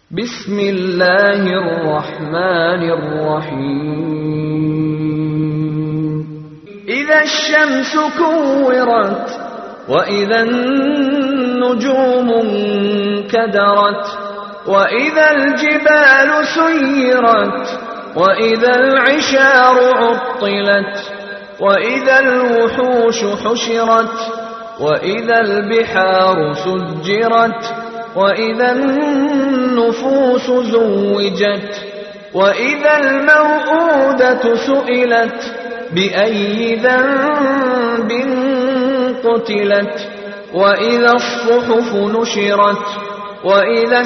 بسم الله الرحمن الرحيم إذا الشمس كورت وإذا النجوم انكدرت وإذا الجبال سيرت وإذا العشار عطلت وإذا الوحوش حشرت وإذا البحار سجرت وإذا النفوس زوجت وإذا الموءودة سئلت بأي ذنب قتلت وإذا الصحف نشرت وإذا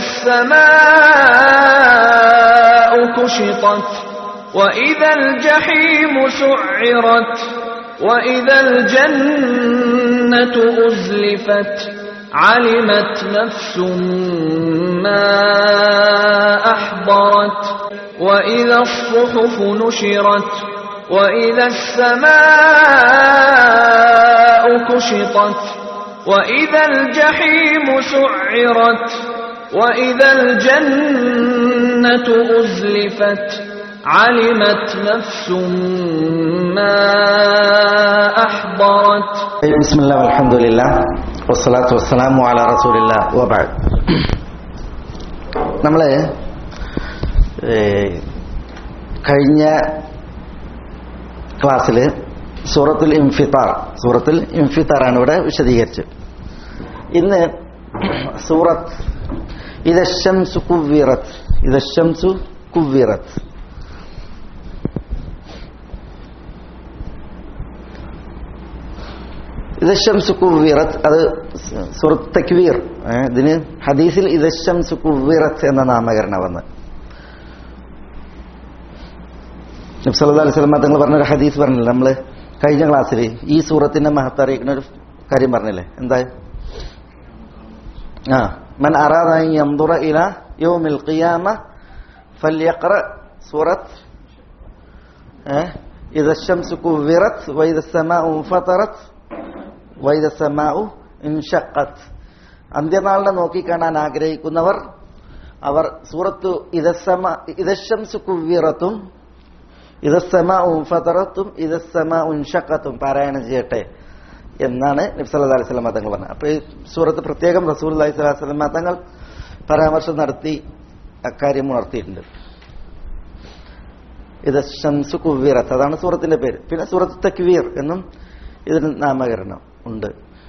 السماء كشطت وإذا الجحيم سعرت وإذا الجنة أزلفت علمت نفس ما أحضرت وإذا الصحف نشرت وإذا السماء كشطت وإذا الجحيم سعرت وإذا الجنة أزلفت علمت نفس ما أحضرت بسم الله والحمد لله والصلاة والسلام على رسول الله وبعد നമ്മൾ കഴിഞ്ഞ ക്ലാസ്സിൽ സൂറത്തുൽ ഇംഫിത്താർ സൂറത്തുൽ ഇംഫിത്താറാണ് ഇവിടെ വിശദീകരിച്ചത് ഇന്ന് സൂറത്ത് ഇതശംസു കുവ്വിറത്ത് ഇതശംസു കുവ്വിറത്ത് ഇതശംസു കുവ്വിറത്ത് അത് സുറത്ത് തക്വീർ ഇതിന് ഹദീസിൽ ഇതശംസു കുവ്വിറത്ത് എന്ന നാമകരണം വന്ന് നബ്സല്ലാ അലൈഹി സ്വലമ തങ്ങൾ പറഞ്ഞൊരു ഹദീസ് പറഞ്ഞില്ല നമ്മൾ കഴിഞ്ഞ ക്ലാസ്സിൽ ഈ സൂറത്തിന്റെ മഹത്ത് അറിയിക്കുന്ന ഒരു കാര്യം പറഞ്ഞില്ലേ എന്താ ആ മൻ അറാദ യംദുറ ഇല യൗമിൽ ഖിയാമ ഫല്യഖറ സൂറത്ത് إذا الشمس كورت وإذا السماء انفطرت وإذا السماء انشقت അന്ത്യനാളിനെ നോക്കിക്കാണാൻ ആഗ്രഹിക്കുന്നവർ അവർ സൂറത്തു ഇതസമ ഇതശംസു കുവ്വിറത്തും ഇതസമ ഉംഫതറത്തും ഇതസമ ഉൻഷക്കത്തും പാരായണം ചെയ്യട്ടെ എന്നാണ് നബ്സല്ലാ അലൈഹി സ്വലമ തങ്ങൾ പറഞ്ഞത് അപ്പൊ ഈ സൂറത്ത് പ്രത്യേകം റസൂൽ അലൈഹി സ്വലാഹു സ്വലമ തങ്ങൾ പരാമർശം നടത്തി അക്കാര്യം ഉണർത്തിയിട്ടുണ്ട് ഇത് ഷംസു കുവീറത്ത് അതാണ് സൂറത്തിന്റെ പേര് പിന്നെ സൂറത്ത് തക്വീർ എന്നും ഇതിന് നാമകരണം ഉണ്ട്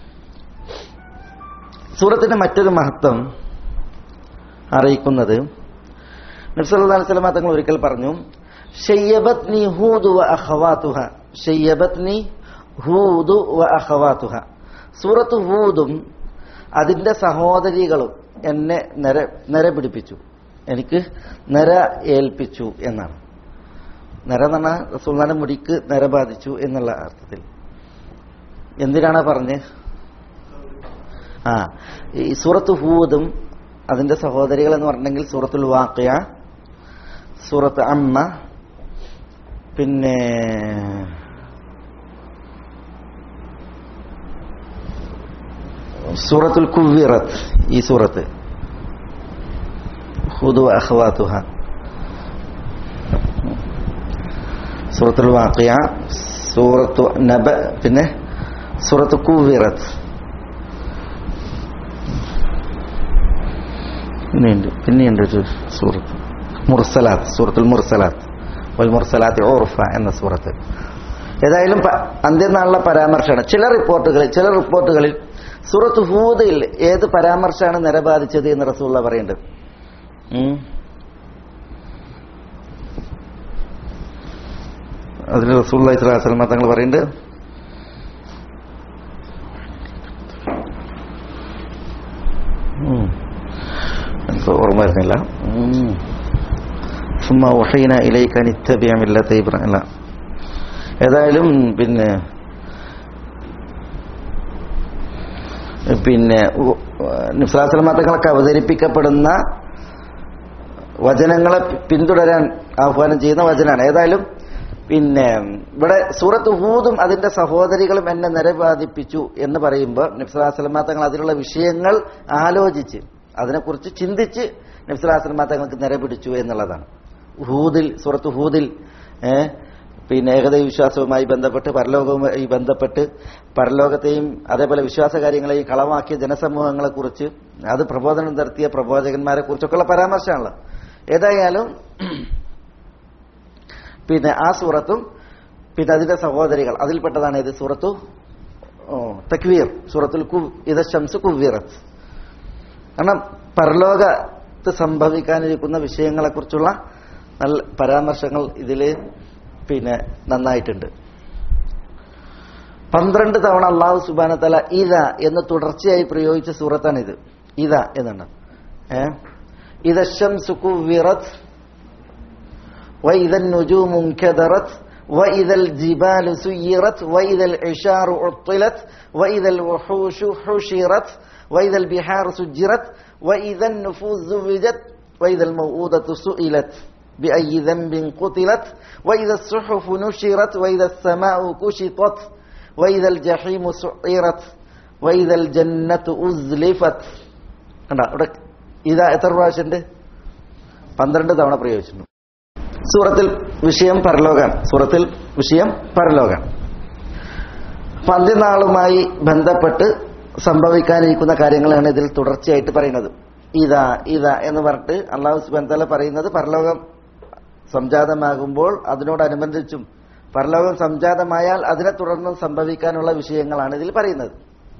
സൂറത്തിന്റെ മറ്റൊരു മഹത്വം അറിയിക്കുന്നത് നബ്സല്ലാ അലൈഹി സ്വലമ തങ്ങൾ ഒരിക്കൽ പറഞ്ഞു ഷയ്യബത്നി ഹൂദു വ അഖവാതുഹ ഷയ്യബത്നി ഹൂദു വ അഖവാതുഹ സൂറത്ത് ഹൂദും അതിന്റെ സഹോദരികളും എന്നെ നിര നിര പിടിപ്പിച്ചു എനിക്ക് നിര ഏൽപ്പിച്ചു എന്നാണ് നിര എന്ന് പറഞ്ഞാൽ റസൂൽനാന്റെ മുടിക്ക് നിര ബാധിച്ചു എന്നുള്ള അർത്ഥത്തിൽ എന്തിനാണ് പറഞ്ഞ് ആ ഈ സൂറത്ത് ഹൂദും അതിന്റെ സഹോദരികൾ എന്ന് പറഞ്ഞെങ്കിൽ സൂറത്തുൽ വാക്കിയ സൂറത്ത് അമ്മ പിന്നെ സൂറത്തുൽ കുവ്വിറത്ത് ഈ സൂറത്ത് ഹുദു അഹ്വാത്തുഹ സൂറത്തുൽ വാക്കിയ സൂറത്തു നബ പിന്നെ സൂറത്ത് കുവ്വിറത്ത് പിന്നെയുണ്ട് പിന്നെയുണ്ട് ഒരു സൂറത്ത് മുർസലാത്ത് സൂറത്തുൽ മുർസലാത്ത് വൽ മുർസലാത്ത് ഓർഫ എന്ന സൂറത്ത് ഏതായാലും അന്ത്യനാളിലെ പരാമർശമാണ് ചില റിപ്പോർട്ടുകളിൽ ചില റിപ്പോർട്ടുകളിൽ സൂറത്ത് ഹൂദയിൽ ഏത് പരാമർശമാണ് നിരബാധിച്ചത് എന്ന് റസൂള്ള പറയുന്നുണ്ട് അതിൽ റസൂള്ള ഇസ്ലാസ്ലമ തങ്ങൾ പറയുന്നുണ്ട് എനിക്ക് ഓർമ്മ വരുന്നില്ല സുമ്മ വഹീന ഇലൈക്ക് നിത്യബിയമില്ലാത്ത ഇബ്രാഹിം ഏതായാലും പിന്നെ പിന്നെ നിസ്ലാസലമാത്തങ്ങളൊക്കെ അവതരിപ്പിക്കപ്പെടുന്ന വചനങ്ങളെ പിന്തുടരാൻ ആഹ്വാനം ചെയ്യുന്ന വചനാണ് ഏതായാലും പിന്നെ ഇവിടെ സൂറത്ത് ഹൂദും അതിന്റെ സഹോദരികളും എന്നെ നിരബാധിപ്പിച്ചു എന്ന് പറയുമ്പോൾ നിഫ്സലാസ്ലമ തങ്ങൾ അതിലുള്ള വിഷയങ്ങൾ ആലോചിച്ച് അതിനെക്കുറിച്ച് ചിന്തിച്ച് നബ്സുലാസ്ലമ തങ്ങൾക്ക് നിര പിടിച്ചു എന്നുള്ളതാണ് ഹൂദിൽ സുറത്ത് ഹൂദിൽ ഏ, പിന്നെ ഏകദൈവ വിശ്വാസവുമായി ബന്ധപ്പെട്ട് പരലോകവുമായി ബന്ധപ്പെട്ട് പരലോകത്തെയും അതേപോലെ വിശ്വാസ കാര്യങ്ങളെയും കളവാക്കിയ ജനസമൂഹങ്ങളെ കുറിച്ച് അത് പ്രബോധനം നടത്തിയ പ്രബോധകന്മാരെ കുറിച്ചൊക്കെയുള്ള പരാമർശമാണല്ലോ ഏതായാലും പിന്നെ ആ സൂറത്തും പിന്നെ അതിന്റെ സഹോദരികൾ അതിൽപ്പെട്ടതാണ് ഇത് സൂറത്തു ഓ, തക്വീർ സൂറത്തുൽ കു ഇത് ഷംസ് കുവീറത്ത് കാരണം പരലോകത്ത് സംഭവിക്കാനിരിക്കുന്ന വിഷയങ്ങളെക്കുറിച്ചുള്ള നല്ല പരാമർശങ്ങൾ ഇതിൽ പിന്നെ നന്നായിട്ടുണ്ട് പന്ത്രണ്ട് തവണ അള്ളാഹു സുബാന തല ഇത എന്ന് തുടർച്ചയായി പ്രയോഗിച്ച സൂറത്താണിത് ഇത എന്നാണ് ഏ ഇതശം സുക്കുവിറത്ത് وإذا النجوم انكدرت وإذا الجبال سيرت وإذا العشار عطلت وإذا الوحوش حشرت وإذا البحار سجرت وإذا النفوس زوجت وإذا الموءودة سئلت بأي ذنب قتلت وإذا الصحف نشرت وإذا السماء كشطت وإذا الجحيم سعرت وإذا الجنة أزلفت കണ്ടോ ഇവിടെ ഇതാ എത്ര പ്രാവശ്യമുണ്ട് പന്ത്രണ്ട് തവണ പ്രയോഗിച്ചിട്ടുണ്ട് സൂറത്തിൽ വിഷയം പരലോകാണ് സൂറത്തിൽ വിഷയം പരലോകാണ് അപ്പൊ അന്ത്യനാളുമായി ബന്ധപ്പെട്ട് സംഭവിക്കാനിരിക്കുന്ന കാര്യങ്ങളാണ് ഇതിൽ തുടർച്ചയായിട്ട് പറയുന്നത് ഇതാ ഇതാ എന്ന് പറഞ്ഞിട്ട് അള്ളാഹു സുബാൻ തല പറയുന്നത് പരലോകം സംജാതമാകുമ്പോൾ അതിനോടനുബന്ധിച്ചും പരലോകം സംജാതമായാൽ അതിനെ തുടർന്നും സംഭവിക്കാനുള്ള വിഷയങ്ങളാണ് ഇതിൽ പറയുന്നത്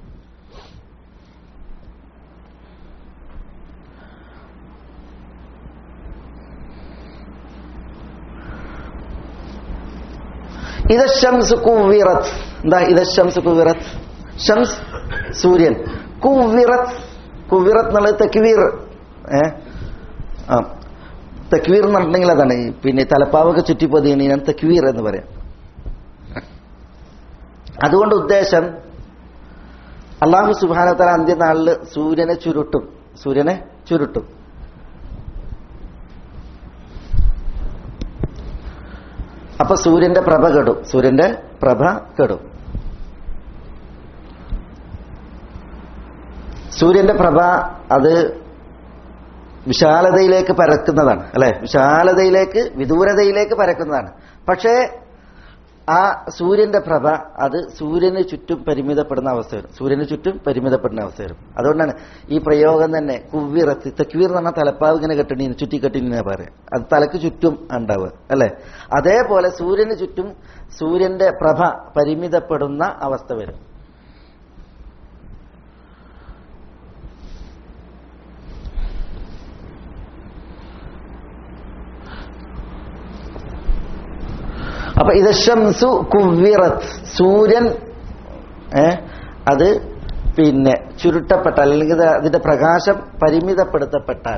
ഇത് ഷംസ് കുവിറത്ത് എന്താ ഇത് ഷംസ് കുവിറത്ത് ഷംസ് സൂര്യൻ കുവിറത്ത് കുവിറത്ത് എന്നുള്ളത് തെക്വീർ ഏ ആ തെക്വീർ എന്ന് പറഞ്ഞിട്ടുണ്ടെങ്കിൽ അതാണ് ഈ പിന്നെ തലപ്പാവൊക്കെ ചുറ്റിപ്പൊതിയാണ് തെക്വീർ എന്ന് പറയാം അതുകൊണ്ട് ഉദ്ദേശം അള്ളാഹു സുബാനത്തല അന്ത്യനാളിൽ സൂര്യനെ ചുരുട്ടും സൂര്യനെ ചുരുട്ടും അപ്പൊ സൂര്യന്റെ പ്രഭ കെടും സൂര്യന്റെ പ്രഭ കെടും സൂര്യന്റെ പ്രഭ അത് വിശാലതയിലേക്ക് പരക്കുന്നതാണ് അല്ലെ വിശാലതയിലേക്ക് വിദൂരതയിലേക്ക് പരക്കുന്നതാണ് പക്ഷേ ആ സൂര്യന്റെ പ്രഭ അത് സൂര്യന് ചുറ്റും പരിമിതപ്പെടുന്ന അവസ്ഥ വരും സൂര്യന് ചുറ്റും പരിമിതപ്പെടുന്ന അവസ്ഥ വരും അതുകൊണ്ടാണ് ഈ പ്രയോഗം തന്നെ കുവ്വിറത്ത് തെക്വീർ എന്ന് പറഞ്ഞാൽ തലപ്പാവ് ഇങ്ങനെ കെട്ടണി ചുറ്റി കെട്ടിനെ പറയാം അത് തലക്ക് ചുറ്റും ഉണ്ടാവുക അല്ലെ അതേപോലെ സൂര്യന് ചുറ്റും സൂര്യന്റെ പ്രഭ പരിമിതപ്പെടുന്ന അവസ്ഥ വരും അപ്പൊ ഇത് ഷംസു കുവ്വിറത്ത് സൂര്യൻ ഏ അത് പിന്നെ ചുരുട്ടപ്പെട്ടാൽ അല്ലെങ്കിൽ ഇത് അതിന്റെ പ്രകാശം പരിമിതപ്പെടുത്തപ്പെട്ടാൽ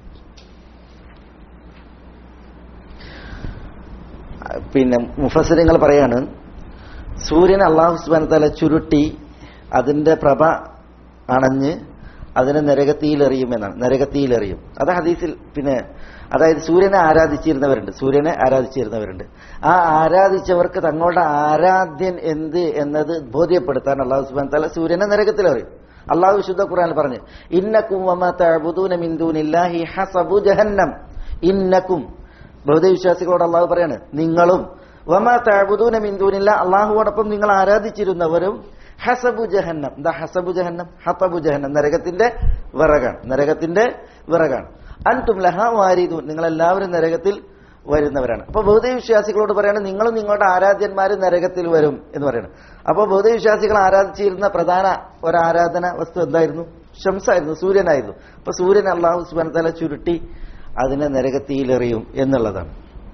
പിന്നെ മുഫസരിങ്ങൾ പറയാണ് സൂര്യൻ അള്ളാഹു സുബാന തല ചുരുട്ടി അതിന്റെ പ്രഭ അണഞ്ഞ് അതിനെ നരകത്തിയിലെറിയുമെന്നാണ് നരകത്തിയിലെറിയും അത് ഹദീസിൽ പിന്നെ അതായത് സൂര്യനെ ആരാധിച്ചിരുന്നവരുണ്ട് സൂര്യനെ ആരാധിച്ചിരുന്നവരുണ്ട് ആ ആരാധിച്ചവർക്ക് തങ്ങളുടെ ആരാധ്യൻ എന്ത് എന്നത് ബോധ്യപ്പെടുത്താൻ അള്ളാഹു സുബാൻ തല സൂര്യനെ നരകത്തിലെറിയും അള്ളാഹു വിശുദ്ധ ഖുർആൻ പറഞ്ഞു ഇന്നക്കും വമാ തഅബുദൂന മിൻ ദൂനില്ലാഹി ഹസബു ജഹന്നം ഇന്നക്കും ബൗദ്ധവിശ്വാസികളോട് അള്ളാഹു പറയാണ് നിങ്ങളും വമാ തഅബുദൂന മിൻ ദൂനില്ല അള്ളാഹുവോടൊപ്പം നിങ്ങൾ ആരാധിച്ചിരുന്നവരും ഹസബു ജഹന്നം എന്താ ഹസബു ജഹന്നം ഹത്തബു ജഹന്നം നരകത്തിന്റെ വിറകാണ് നരകത്തിന്റെ വിറകാണ് അൻതും ലഹ വാരിദു നിങ്ങൾ എല്ലാവരും നരകത്തിൽ വരുന്നവരാണ് അപ്പൊ ബൗദ്ധ വിശ്വാസികളോട് പറയാണ് നിങ്ങളും നിങ്ങളുടെ ആരാധ്യന്മാരും നരകത്തിൽ വരും എന്ന് പറയണം അപ്പൊ ബൗദ്ധ വിശ്വാസികൾ ആരാധിച്ചിരുന്ന പ്രധാന ഒരു ആരാധന വസ്തു എന്തായിരുന്നു ഷംസായിരുന്നു സൂര്യനായിരുന്നു അപ്പൊ സൂര്യൻ അള്ളാഹു സുബാന തല ചുരുട്ടി അതിനെ നരകത്തിയിലെറിയും എന്നുള്ളതാണ്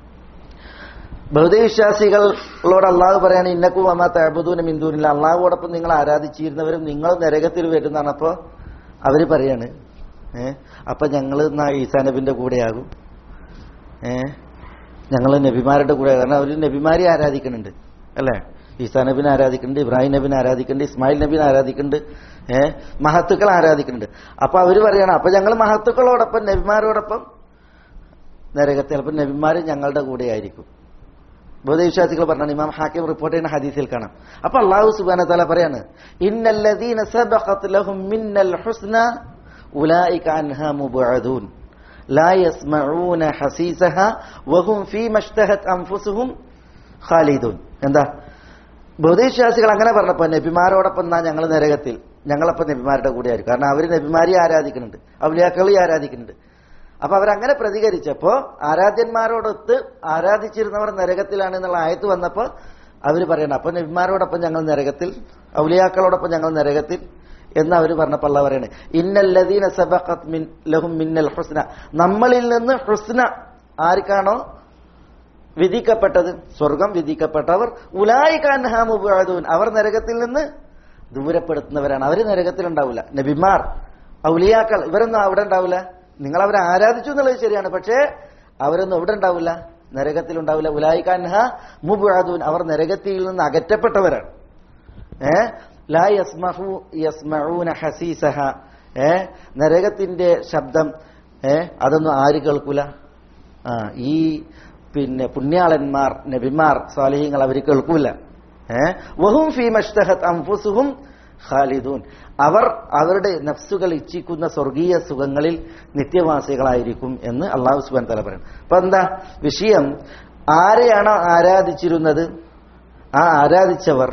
ബഹുദവിശ്വാസികളോട് അള്ളാഹു പറയാണ് ഇന്നക്കും അമ്മ തഅബുദൂന മിന്ദൂനില്ല അള്ളാഹുവോടൊപ്പം നിങ്ങൾ ആരാധിച്ചിരുന്നവരും നിങ്ങൾ നരകത്തിൽ വരുന്നതാണ് അപ്പോ അവര് പറയാണ് ഏ അപ്പൊ ഞങ്ങൾ എന്നാ ഈസാ നബിന്റെ കൂടെയാകും ഏ ഞങ്ങൾ നബിമാരുടെ കൂടെ കാരണം അവർ നബിമാരെ ആരാധിക്കുന്നുണ്ട് അല്ലേ ഈസാ നബിനെ ആരാധിക്കുന്നുണ്ട് ഇബ്രാഹിം നബിനെ ആരാധിക്കുന്നുണ്ട് ഇസ്മായിൽ നബിനെ ആരാധിക്കുന്നുണ്ട് ഏ മഹത്തുക്കൾ ആരാധിക്കുന്നുണ്ട് അപ്പൊ അവര് പറയാണ് അപ്പൊ ഞങ്ങൾ മഹത്തുക്കളോടൊപ്പം നബിമാരോടൊപ്പം നരകത്തിൽ ചിലപ്പോൾ നബിമാര് ഞങ്ങളുടെ കൂടെ ആയിരിക്കും ബോധവിശ്വാസികൾ പറഞ്ഞാണ് ഇമാം ഹാക്കിം റിപ്പോർട്ട് ചെയ്യുന്ന ഹദീസിൽ കാണാം അപ്പൊ അള്ളാഹു സുബാന തല പറയാണ് ഇന്നല്ലദീന സബഖത് ലഹും മിന്നൽ ഹുസ്ന ഉലൈക അൻഹാ മുബഅദൂൻ ലാ യസ്മഊന ഹസീസഹ വഹും ഫീ മഷ്തഹത് അൻഫുസുഹും ഖാലിദൂൻ എന്താ ബൗദ്ധവിശ്വാസികൾ അങ്ങനെ പറഞ്ഞപ്പോ നബിമാരോടൊപ്പം എന്നാ ഞങ്ങൾ നരകത്തിൽ ഞങ്ങളപ്പം നബിമാരുടെ കൂടെ ആയിരിക്കും കാരണം അവർ നബിമാരെ ആരാധിക്കുന്നുണ്ട് അവലിയാക്കളി ആരാധിക്കുന്നുണ്ട് അപ്പൊ അവരങ്ങനെ പ്രതികരിച്ചപ്പോ ആരാധ്യന്മാരോടൊത്ത് ആരാധിച്ചിരുന്നവർ നരകത്തിലാണ് എന്നുള്ള ആയത്ത് വന്നപ്പോ അവർ പറയണം അപ്പൊ നബിമാരോടൊപ്പം ഞങ്ങൾ നരകത്തിൽ ഔലിയാക്കളോടൊപ്പം ഞങ്ങൾ നരകത്തിൽ എന്ന് അവർ പറഞ്ഞപ്പോൾ അല്ല പറയണേ ഇന്നല്ലദീന സബഖത് മിൻ ലഹും മിന്നൽ ഹുസ്ന നമ്മളിൽ നിന്ന് ഹുസ്ന ആർക്കാണോ വിധിക്കപ്പെട്ടത് സ്വർഗം വിധിക്കപ്പെട്ടവർ ഉലായി കാൻഹാമുബാദൂൻ അവർ നരകത്തിൽ നിന്ന് ദൂരപ്പെടുത്തുന്നവരാണ് അവർ നരകത്തിൽ ഉണ്ടാവില്ല നബിമാർ ഔലിയാക്കൾ ഇവരൊന്നും അവിടെ ഉണ്ടാവില്ല നിങ്ങൾ അവരെ ആരാധിച്ചു എന്നുള്ളത് ശരിയാണ് പക്ഷേ അവരൊന്നും എവിടെ ഉണ്ടാവില്ല നരകത്തിൽ ഉണ്ടാവില്ല ഉലായി കാൻഹ മുബാദൂൻ അവർ നരകത്തിൽ നിന്ന് അകറ്റപ്പെട്ടവരാണ് ഏ ലാ യസ്മഹു യസ്മഊന ഹസീസഹ ഏ നരകത്തിന്റെ ശബ്ദം ഏ അതൊന്നും ആര് കേൾക്കൂല ആ ഈ പിന്നെ പുണ്യാളന്മാർ നബിമാർ സ്വാലിഹ്യങ്ങൾ അവർ കേൾക്കൂല ഏ വഹും ഫീ മഷ്തഹത് അംഫുസുഹും ഖാലിദൂൻ അവർ അവരുടെ നഫ്സുകൾ ഇച്ഛിക്കുന്ന സ്വർഗീയ സുഖങ്ങളിൽ നിത്യവാസികളായിരിക്കും എന്ന് അള്ളാഹു സുബാൻ തല പറയുന്നു അപ്പൊ എന്താ വിഷയം ആരെയാണോ ആരാധിച്ചിരുന്നത് ആ ആരാധിച്ചവർ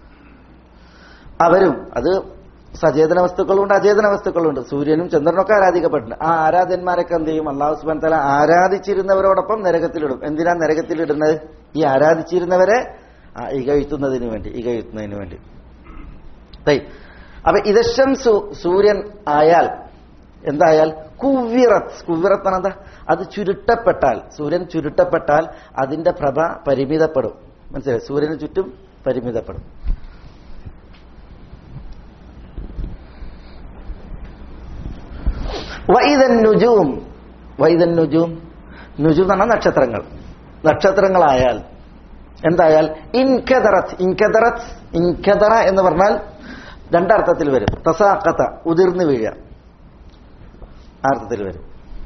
അവരും അത് സചേതന വസ്തുക്കളുണ്ട് അചേതന വസ്തുക്കളുണ്ട് സൂര്യനും ചന്ദ്രനും ഒക്കെ ആരാധിക്കപ്പെട്ടിട്ടുണ്ട് ആ ആരാധന്മാരൊക്കെ എന്ത് ചെയ്യും അള്ളാഹു സുബാൻ തല ആരാധിച്ചിരുന്നവരോടൊപ്പം നരകത്തിലിടും എന്തിനാ നരകത്തിലിടുന്നത് ഈ ആരാധിച്ചിരുന്നവരെ ആ, ഇകഴ്ത്തുന്നതിന് വേണ്ടി ഇകഴ്ത്തുന്നതിന് വേണ്ടി തൈ അപ്പൊ ഇതശം സൂര്യൻ ആയാൽ എന്തായാൽ കുവ്വിറത്ത് കുവ്വിറത്താണ് എന്താ അത് ചുരുട്ടപ്പെട്ടാൽ സൂര്യൻ ചുരുട്ടപ്പെട്ടാൽ അതിന്റെ പ്രഭ പരിമിതപ്പെടും മനസ്സിലായി സൂര്യന് ചുറ്റും പരിമിതപ്പെടും വൈദൻ നുജൂം വൈദൻ നുജൂം നുജൂം എന്ന് പറഞ്ഞാൽ നക്ഷത്രങ്ങൾ നക്ഷത്രങ്ങളായാൽ എന്തായാൽ ഇൻകദറത്ത് ഇൻകദറത്ത് ഇൻകദറ എന്ന് പറഞ്ഞാൽ രണ്ടർത്ഥത്തിൽ വരും തസാക്കത്ത ഉതിർന്നു വീഴ ആ അർത്ഥത്തിൽ വരും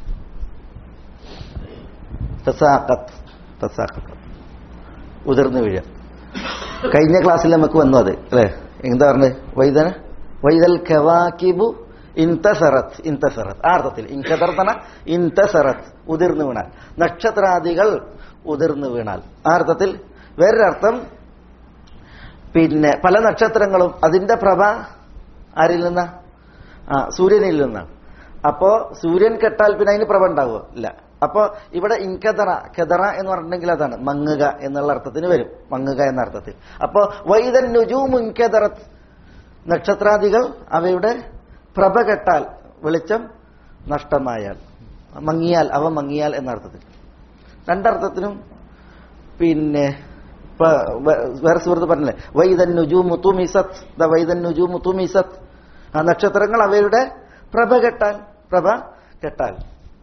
തസാക്കത്ത് തസാക്കത്ത് ഉതിർന്നു വീഴ കഴിഞ്ഞ ക്ലാസ്സിൽ നമുക്ക് വന്നു അത് അല്ലേ എന്താ പറഞ്ഞത് വൈദന വൈദൽ കവാക്കിബു ഇൻതസറത്ത് ഇൻതസറത്ത് ആ അർത്ഥത്തിൽ ഇൻകദർത്തന ഇൻതസറത്ത് ഉതിർന്നു വീണാൽ നക്ഷത്രാദികൾ ഉതിർന്നു വീണാൽ ആ അർത്ഥത്തിൽ വേറൊരർത്ഥം പിന്നെ പല നക്ഷത്രങ്ങളും അതിന്റെ പ്രഭ ആരിൽ നിന്നാ ആ സൂര്യനിൽ നിന്നാണ് അപ്പോ സൂര്യൻ കെട്ടാൽ പിന്നെ അതിന് പ്രഭ ഉണ്ടാവുമോ ഇല്ല അപ്പോ ഇവിടെ ഇൻകദറ കെദറ എന്ന് പറഞ്ഞിട്ടുണ്ടെങ്കിൽ അതാണ് മങ്ങുക എന്നുള്ള അർത്ഥത്തിന് വരും മങ്ങുക എന്ന അർത്ഥത്തിൽ അപ്പോ വൈദൻ നുജൂം ഇൻകദറത്ത് നക്ഷത്രാദികൾ അവയുടെ പ്രഭ കെട്ടാൽ വെളിച്ചം നഷ്ടമായാൽ മങ്ങിയാൽ അവ മങ്ങിയാൽ എന്ന അർത്ഥത്തിൽ രണ്ടർത്ഥത്തിനും പിന്നെ ഇപ്പൊ വേ- വേറെ സുഹൃത്ത് പറഞ്ഞില്ലേ വൈദൻ നുജു മുത്തുമിസത്ത് ദ വൈദൻ നുജു മുത്തുമിസത്ത് ആ നക്ഷത്രങ്ങൾ അവയുടെ പ്രഭ കെട്ടാൽ പ്രഭ കെട്ടാൽ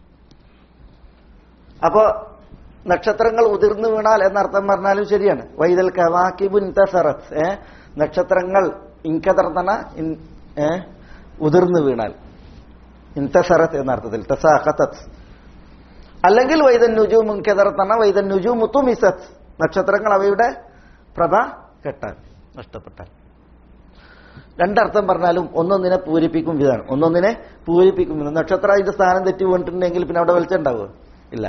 അപ്പോ നക്ഷത്രങ്ങൾ ഉതിർന്നു വീണാൽ എന്നർത്ഥം പറഞ്ഞാലും ശരിയാണ് വൈദൽ കവാക്കിബുൻ തസറത്ത് ഏ നക്ഷത്രങ്ങൾ ഇൻകതർത്തന ഏ ഉതിർന്നു വീണാൽ ഇൻതസറത്ത് എന്ന അർത്ഥത്തിൽ തസാഖത്തത്ത് അല്ലെങ്കിൽ വൈദൻ നുജു മുൻകെതർത്തന വൈദൻ നുജു മുത്തുമിസത്ത് നക്ഷത്രങ്ങൾ അവയുടെ പ്രഭ കെട്ടാൽ നഷ്ടപ്പെട്ടാൽ രണ്ടർത്ഥം പറഞ്ഞാലും ഒന്നൊന്നിനെ പൂരിപ്പിക്കും വിധാനം ഒന്നൊന്നിനെ പൂരിപ്പിക്കും വിധം നക്ഷത്രം അതിന്റെ സ്ഥാനം തെറ്റി വീണിട്ടുണ്ടെങ്കിൽ പിന്നെ അവിടെ വെളിച്ചം ഉണ്ടാവുമോ ഇല്ല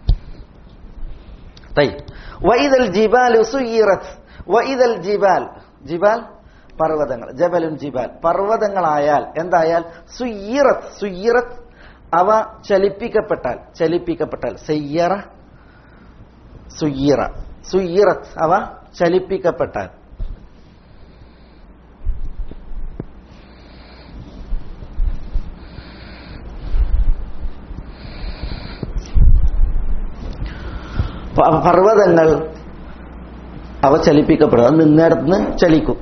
തൈ വൈദൽ ജിബാൽ സുയീറത്ത് വൈദൽ ജിബാൽ ജിബാൽ പർവ്വതങ്ങൾ ജബലുൻ ജിബാൽ പർവ്വതങ്ങളായാൽ എന്തായാൽ സുയീറത്ത് സുയീറത്ത് അവ ചലിപ്പിക്കപ്പെട്ടാൽ ചലിപ്പിക്കപ്പെട്ടാൽ സയ്യറ സുയീറ സുയീറത്ത് അവ ചലിപ്പിക്കപ്പെട്ടാൽ പ- പർവ്വതങ്ങൾ അവ ചലിപ്പിക്കപ്പെടും അത് നിന്നിടത്തുനിന്ന് ചലിക്കും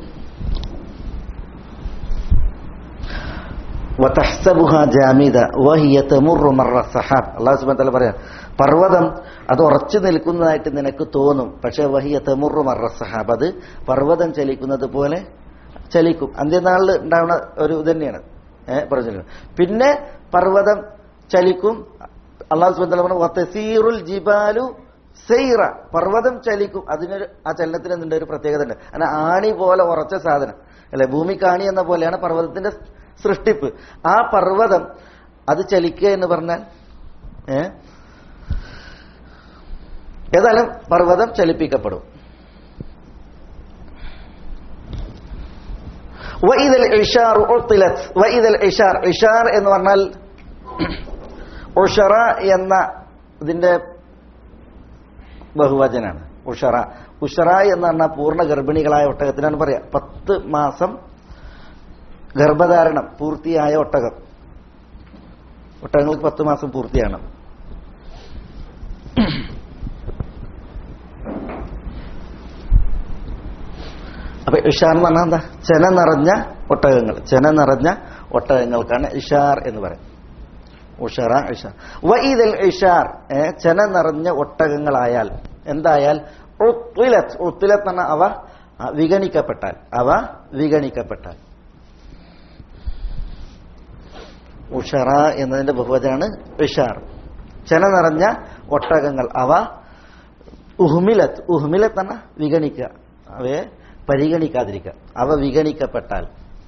വതഹ്സബുഹാ ജാമിദ വഹിയ തമുറു മറ സഹാബ് അള്ളാഹു സുബ്ഹാനഹു വ തആല പറയാം പർവ്വതം അത് ഉറച്ചു നിൽക്കുന്നതായിട്ട് നിനക്ക് തോന്നും പക്ഷേ വഹിയ തമുറു മറ സഹാബ് അത് പർവ്വതം ചലിക്കുന്നത് പോലെ ചലിക്കും അന്ത്യനാളിൽ ഉണ്ടാവുന്ന ഒരു ഇത് തന്നെയാണ് ഏഹ് പറഞ്ഞു പിന്നെ പർവ്വതം ചലിക്കും അള്ളാഹു സുബ്ഹാനഹു വ തആല പറഞ്ഞു വതസീറുൽ ജിബാലു സെയ്റ പർവ്വതം ചലിക്കും അതിനൊരു ആ ചലനത്തിന് എന്തുണ്ട് ഒരു പ്രത്യേകത ഉണ്ട് അങ്ങനെ ആണി പോലെ ഉറച്ച സാധനം അല്ലെ ഭൂമിക്ക് ആണി എന്ന പോലെയാണ് പർവ്വതത്തിന്റെ സൃഷ്ടിപ്പ് ആ പർവ്വതം അത് ചലിക്കുക എന്ന് പറഞ്ഞാൽ ഏ ഏതായാലും പർവ്വതം ചലിപ്പിക്കപ്പെടും വൈദൽ ഇഷാർ ഉത്തിലത്ത് വൈദൽ ഇഷാർ ഇഷാർ എന്ന് പറഞ്ഞാൽ ഉഷറ എന്ന ഇതിന്റെ ബഹുവചനാണ് ഉഷറ ഉഷറ എന്ന് പറഞ്ഞാൽ പൂർണ്ണ ഗർഭിണികളായ ഒട്ടകത്തിനാണ് പറയാ പത്ത് മാസം ഗർഭധാരണം പൂർത്തിയായ ഒട്ടകം ഒട്ടകങ്ങൾക്ക് പത്ത് മാസം പൂർത്തിയാണ് അപ്പൊ ഇഷാർ എന്ന് പറഞ്ഞാൽ എന്താ ചെന നിറഞ്ഞ ഒട്ടകങ്ങൾ ചെന നിറഞ്ഞ ഒട്ടകങ്ങൾക്കാണ് ഇഷാർ എന്ന് പറയും ഉഷറ ഇഷാർ വൈദൽ ഇഷാർ ഏ, ചെന നിറഞ്ഞ ഒട്ടകങ്ങളായാൽ എന്തായാൽ ഉത്തിലത്ത് ഉത്തിലത്ത് എന്ന് പറഞ്ഞാൽ അവ ആ, വിഗണിക്കപ്പെട്ടാൽ അവ വിഗണിക്കപ്പെട്ടാൽ ഉഷറ എന്നതിന്റെ ബഹുവചനാണ് ഇഷാർ ചെന നിറഞ്ഞ ഒട്ടകങ്ങൾ അവ ഉഹ്മിലത്ത് ഉഹ്മിലത്ത് എന്ന വിഗണിക്കുക അവയെ പരിഗണിക്കാതിരിക്കുക അവ വിഗണിക്കപ്പെട്ടാൽ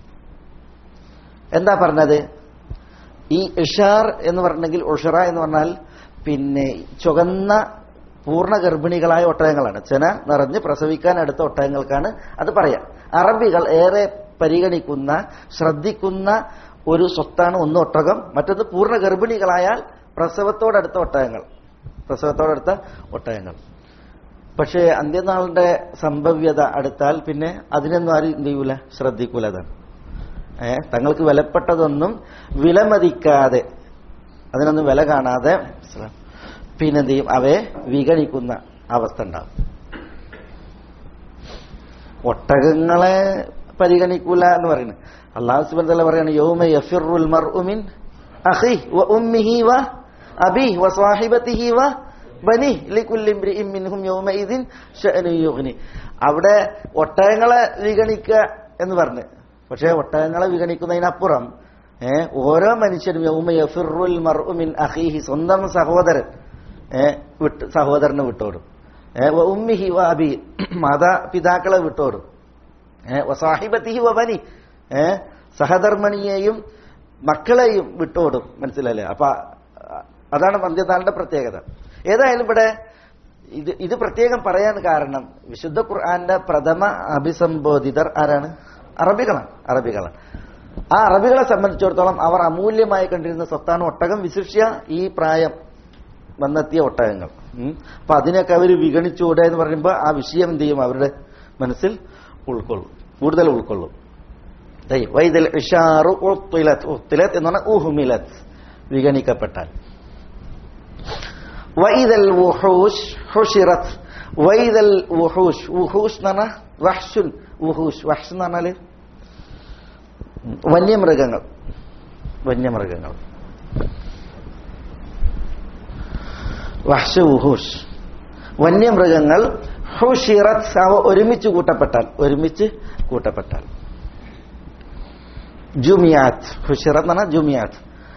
എന്താ പറഞ്ഞത് ഈ ഇഷാർ എന്ന് പറഞ്ഞെങ്കിൽ ഉഷറ എന്ന് പറഞ്ഞാൽ പിന്നെ ചുവന്ന പൂർണ്ണ ഗർഭിണികളായ ഒട്ടകങ്ങളാണ് ചെന നിറഞ്ഞ് പ്രസവിക്കാൻ അടുത്ത ഒട്ടകങ്ങൾക്കാണ് അത് പറയാം അറബികൾ ഏറെ പരിഗണിക്കുന്ന ശ്രദ്ധിക്കുന്ന ഒരു സ്വത്താണ് ഒന്ന് ഒട്ടകം മറ്റൊന്ന് പൂർണ്ണ ഗർഭിണികളായാൽ പ്രസവത്തോടടുത്ത ഒട്ടകങ്ങൾ പ്രസവത്തോടടുത്ത ഒട്ടകങ്ങൾ പക്ഷേ അന്ത്യനാളിന്റെ സംഭവ്യത അടുത്താൽ പിന്നെ അതിനൊന്നും ആരും എന്ത് ചെയ്യൂല ശ്രദ്ധിക്കൂല അതാണ് ഏ തങ്ങൾക്ക് വിലപ്പെട്ടതൊന്നും വിലമതിക്കാതെ അതിനൊന്നും വില കാണാതെ പിന്നെ എന്ത് ചെയ്യും അവയെ വിഗണിക്കുന്ന അവസ്ഥ ഉണ്ടാവും ഒട്ടകങ്ങളെ പരിഗണിക്കൂല എന്ന് പറയുന്നത് അള്ളാഹു സുബൻ തല പറയാണ് യൗമ യഫിറുൽ മർഉമിൻ അഖി വ ഉമ്മിഹി വ അബി വ സ്വാഹിബത്തിഹി വ ബനി ലികുല്ലി ഇംറിഇൻ മിൻഹും യൗമഇദിൻ ശഅനു യുഗ്നി അവിടെ ഒട്ടകങ്ങളെ വിഗണിക്കുക എന്ന് പറഞ്ഞു പക്ഷേ ഒട്ടകങ്ങളെ വിഗണിക്കുന്നതിനപ്പുറം ഏ ഓരോ മനുഷ്യനും യൗമ യഫിറുൽ മർഉമിൻ അഖീഹി സ്വന്തം സഹോദരൻ ഏ വിട്ട് സഹോദരനെ വിട്ടോടും ഏ വ ഉമ്മിഹി വ അബി മാതാപിതാക്കളെ വിട്ടോടും ഏ വ സാഹിബത്തിഹി വ ബനി ഏ സഹധർമ്മിണിയെയും മക്കളെയും വിട്ടോടും മനസ്സിലല്ലേ അപ്പൊ അ- അതാണ് മന്ത്യനാളിന്റെ പ്രത്യേകത ഏതായാലും ഇവിടെ ഇത് ഇത് പ്രത്യേകം പറയാൻ കാരണം വിശുദ്ധ ഖുർആന്റെ പ്രഥമ അഭിസംബോധിതർ ആരാണ് അറബികളാണ് അറബികളാണ് ആ അറബികളെ സംബന്ധിച്ചിടത്തോളം അവർ അമൂല്യമായി കണ്ടിരുന്ന സ്വത്താണ് ഒട്ടകം വിശിഷ്യ ഈ പ്രായം വന്നെത്തിയ ഒട്ടകങ്ങൾ ഉം. അപ്പൊ അതിനൊക്കെ അവർ വിഗണിച്ചുകൂടെ എന്ന് പറയുമ്പോൾ ആ വിഷയം എന്ത് ചെയ്യും അവരുടെ മനസ്സിൽ ഉൾക്കൊള്ളും കൂടുതൽ ഉൾക്കൊള്ളും ദൈ- വൈദൽ ഇഷാറു ഉത്തിലത്ത് ഉത്തിലത്ത് എന്ന് പറഞ്ഞാൽ ഉഹുമിലത്ത് വിഗണിക്കപ്പെട്ടാൽ വൈദൽ വുഹൂഷ് ഹുഷിറത്ത് വൈദൽ വുഹൂഷ് വുഹൂഷ് എന്ന് പറഞ്ഞാൽ വഹ്ഷുൻ വുഹൂഷ് വഹ്ഷ് എന്ന് പറഞ്ഞാല് വന്യമൃഗങ്ങൾ വന്യമൃഗങ്ങൾ വഹ്ഷ വുഹൂഷ് വന്യമൃഗങ്ങൾ ഹുഷിറത്ത് അവ ഒരുമിച്ച് കൂട്ടപ്പെട്ടാൽ ഒരുമിച്ച് കൂട്ടപ്പെട്ടാൽ ജുമിയാത്ത് ഹുഷിറത്ത് എന്ന് പറഞ്ഞാൽ ജുമിയാത്ത്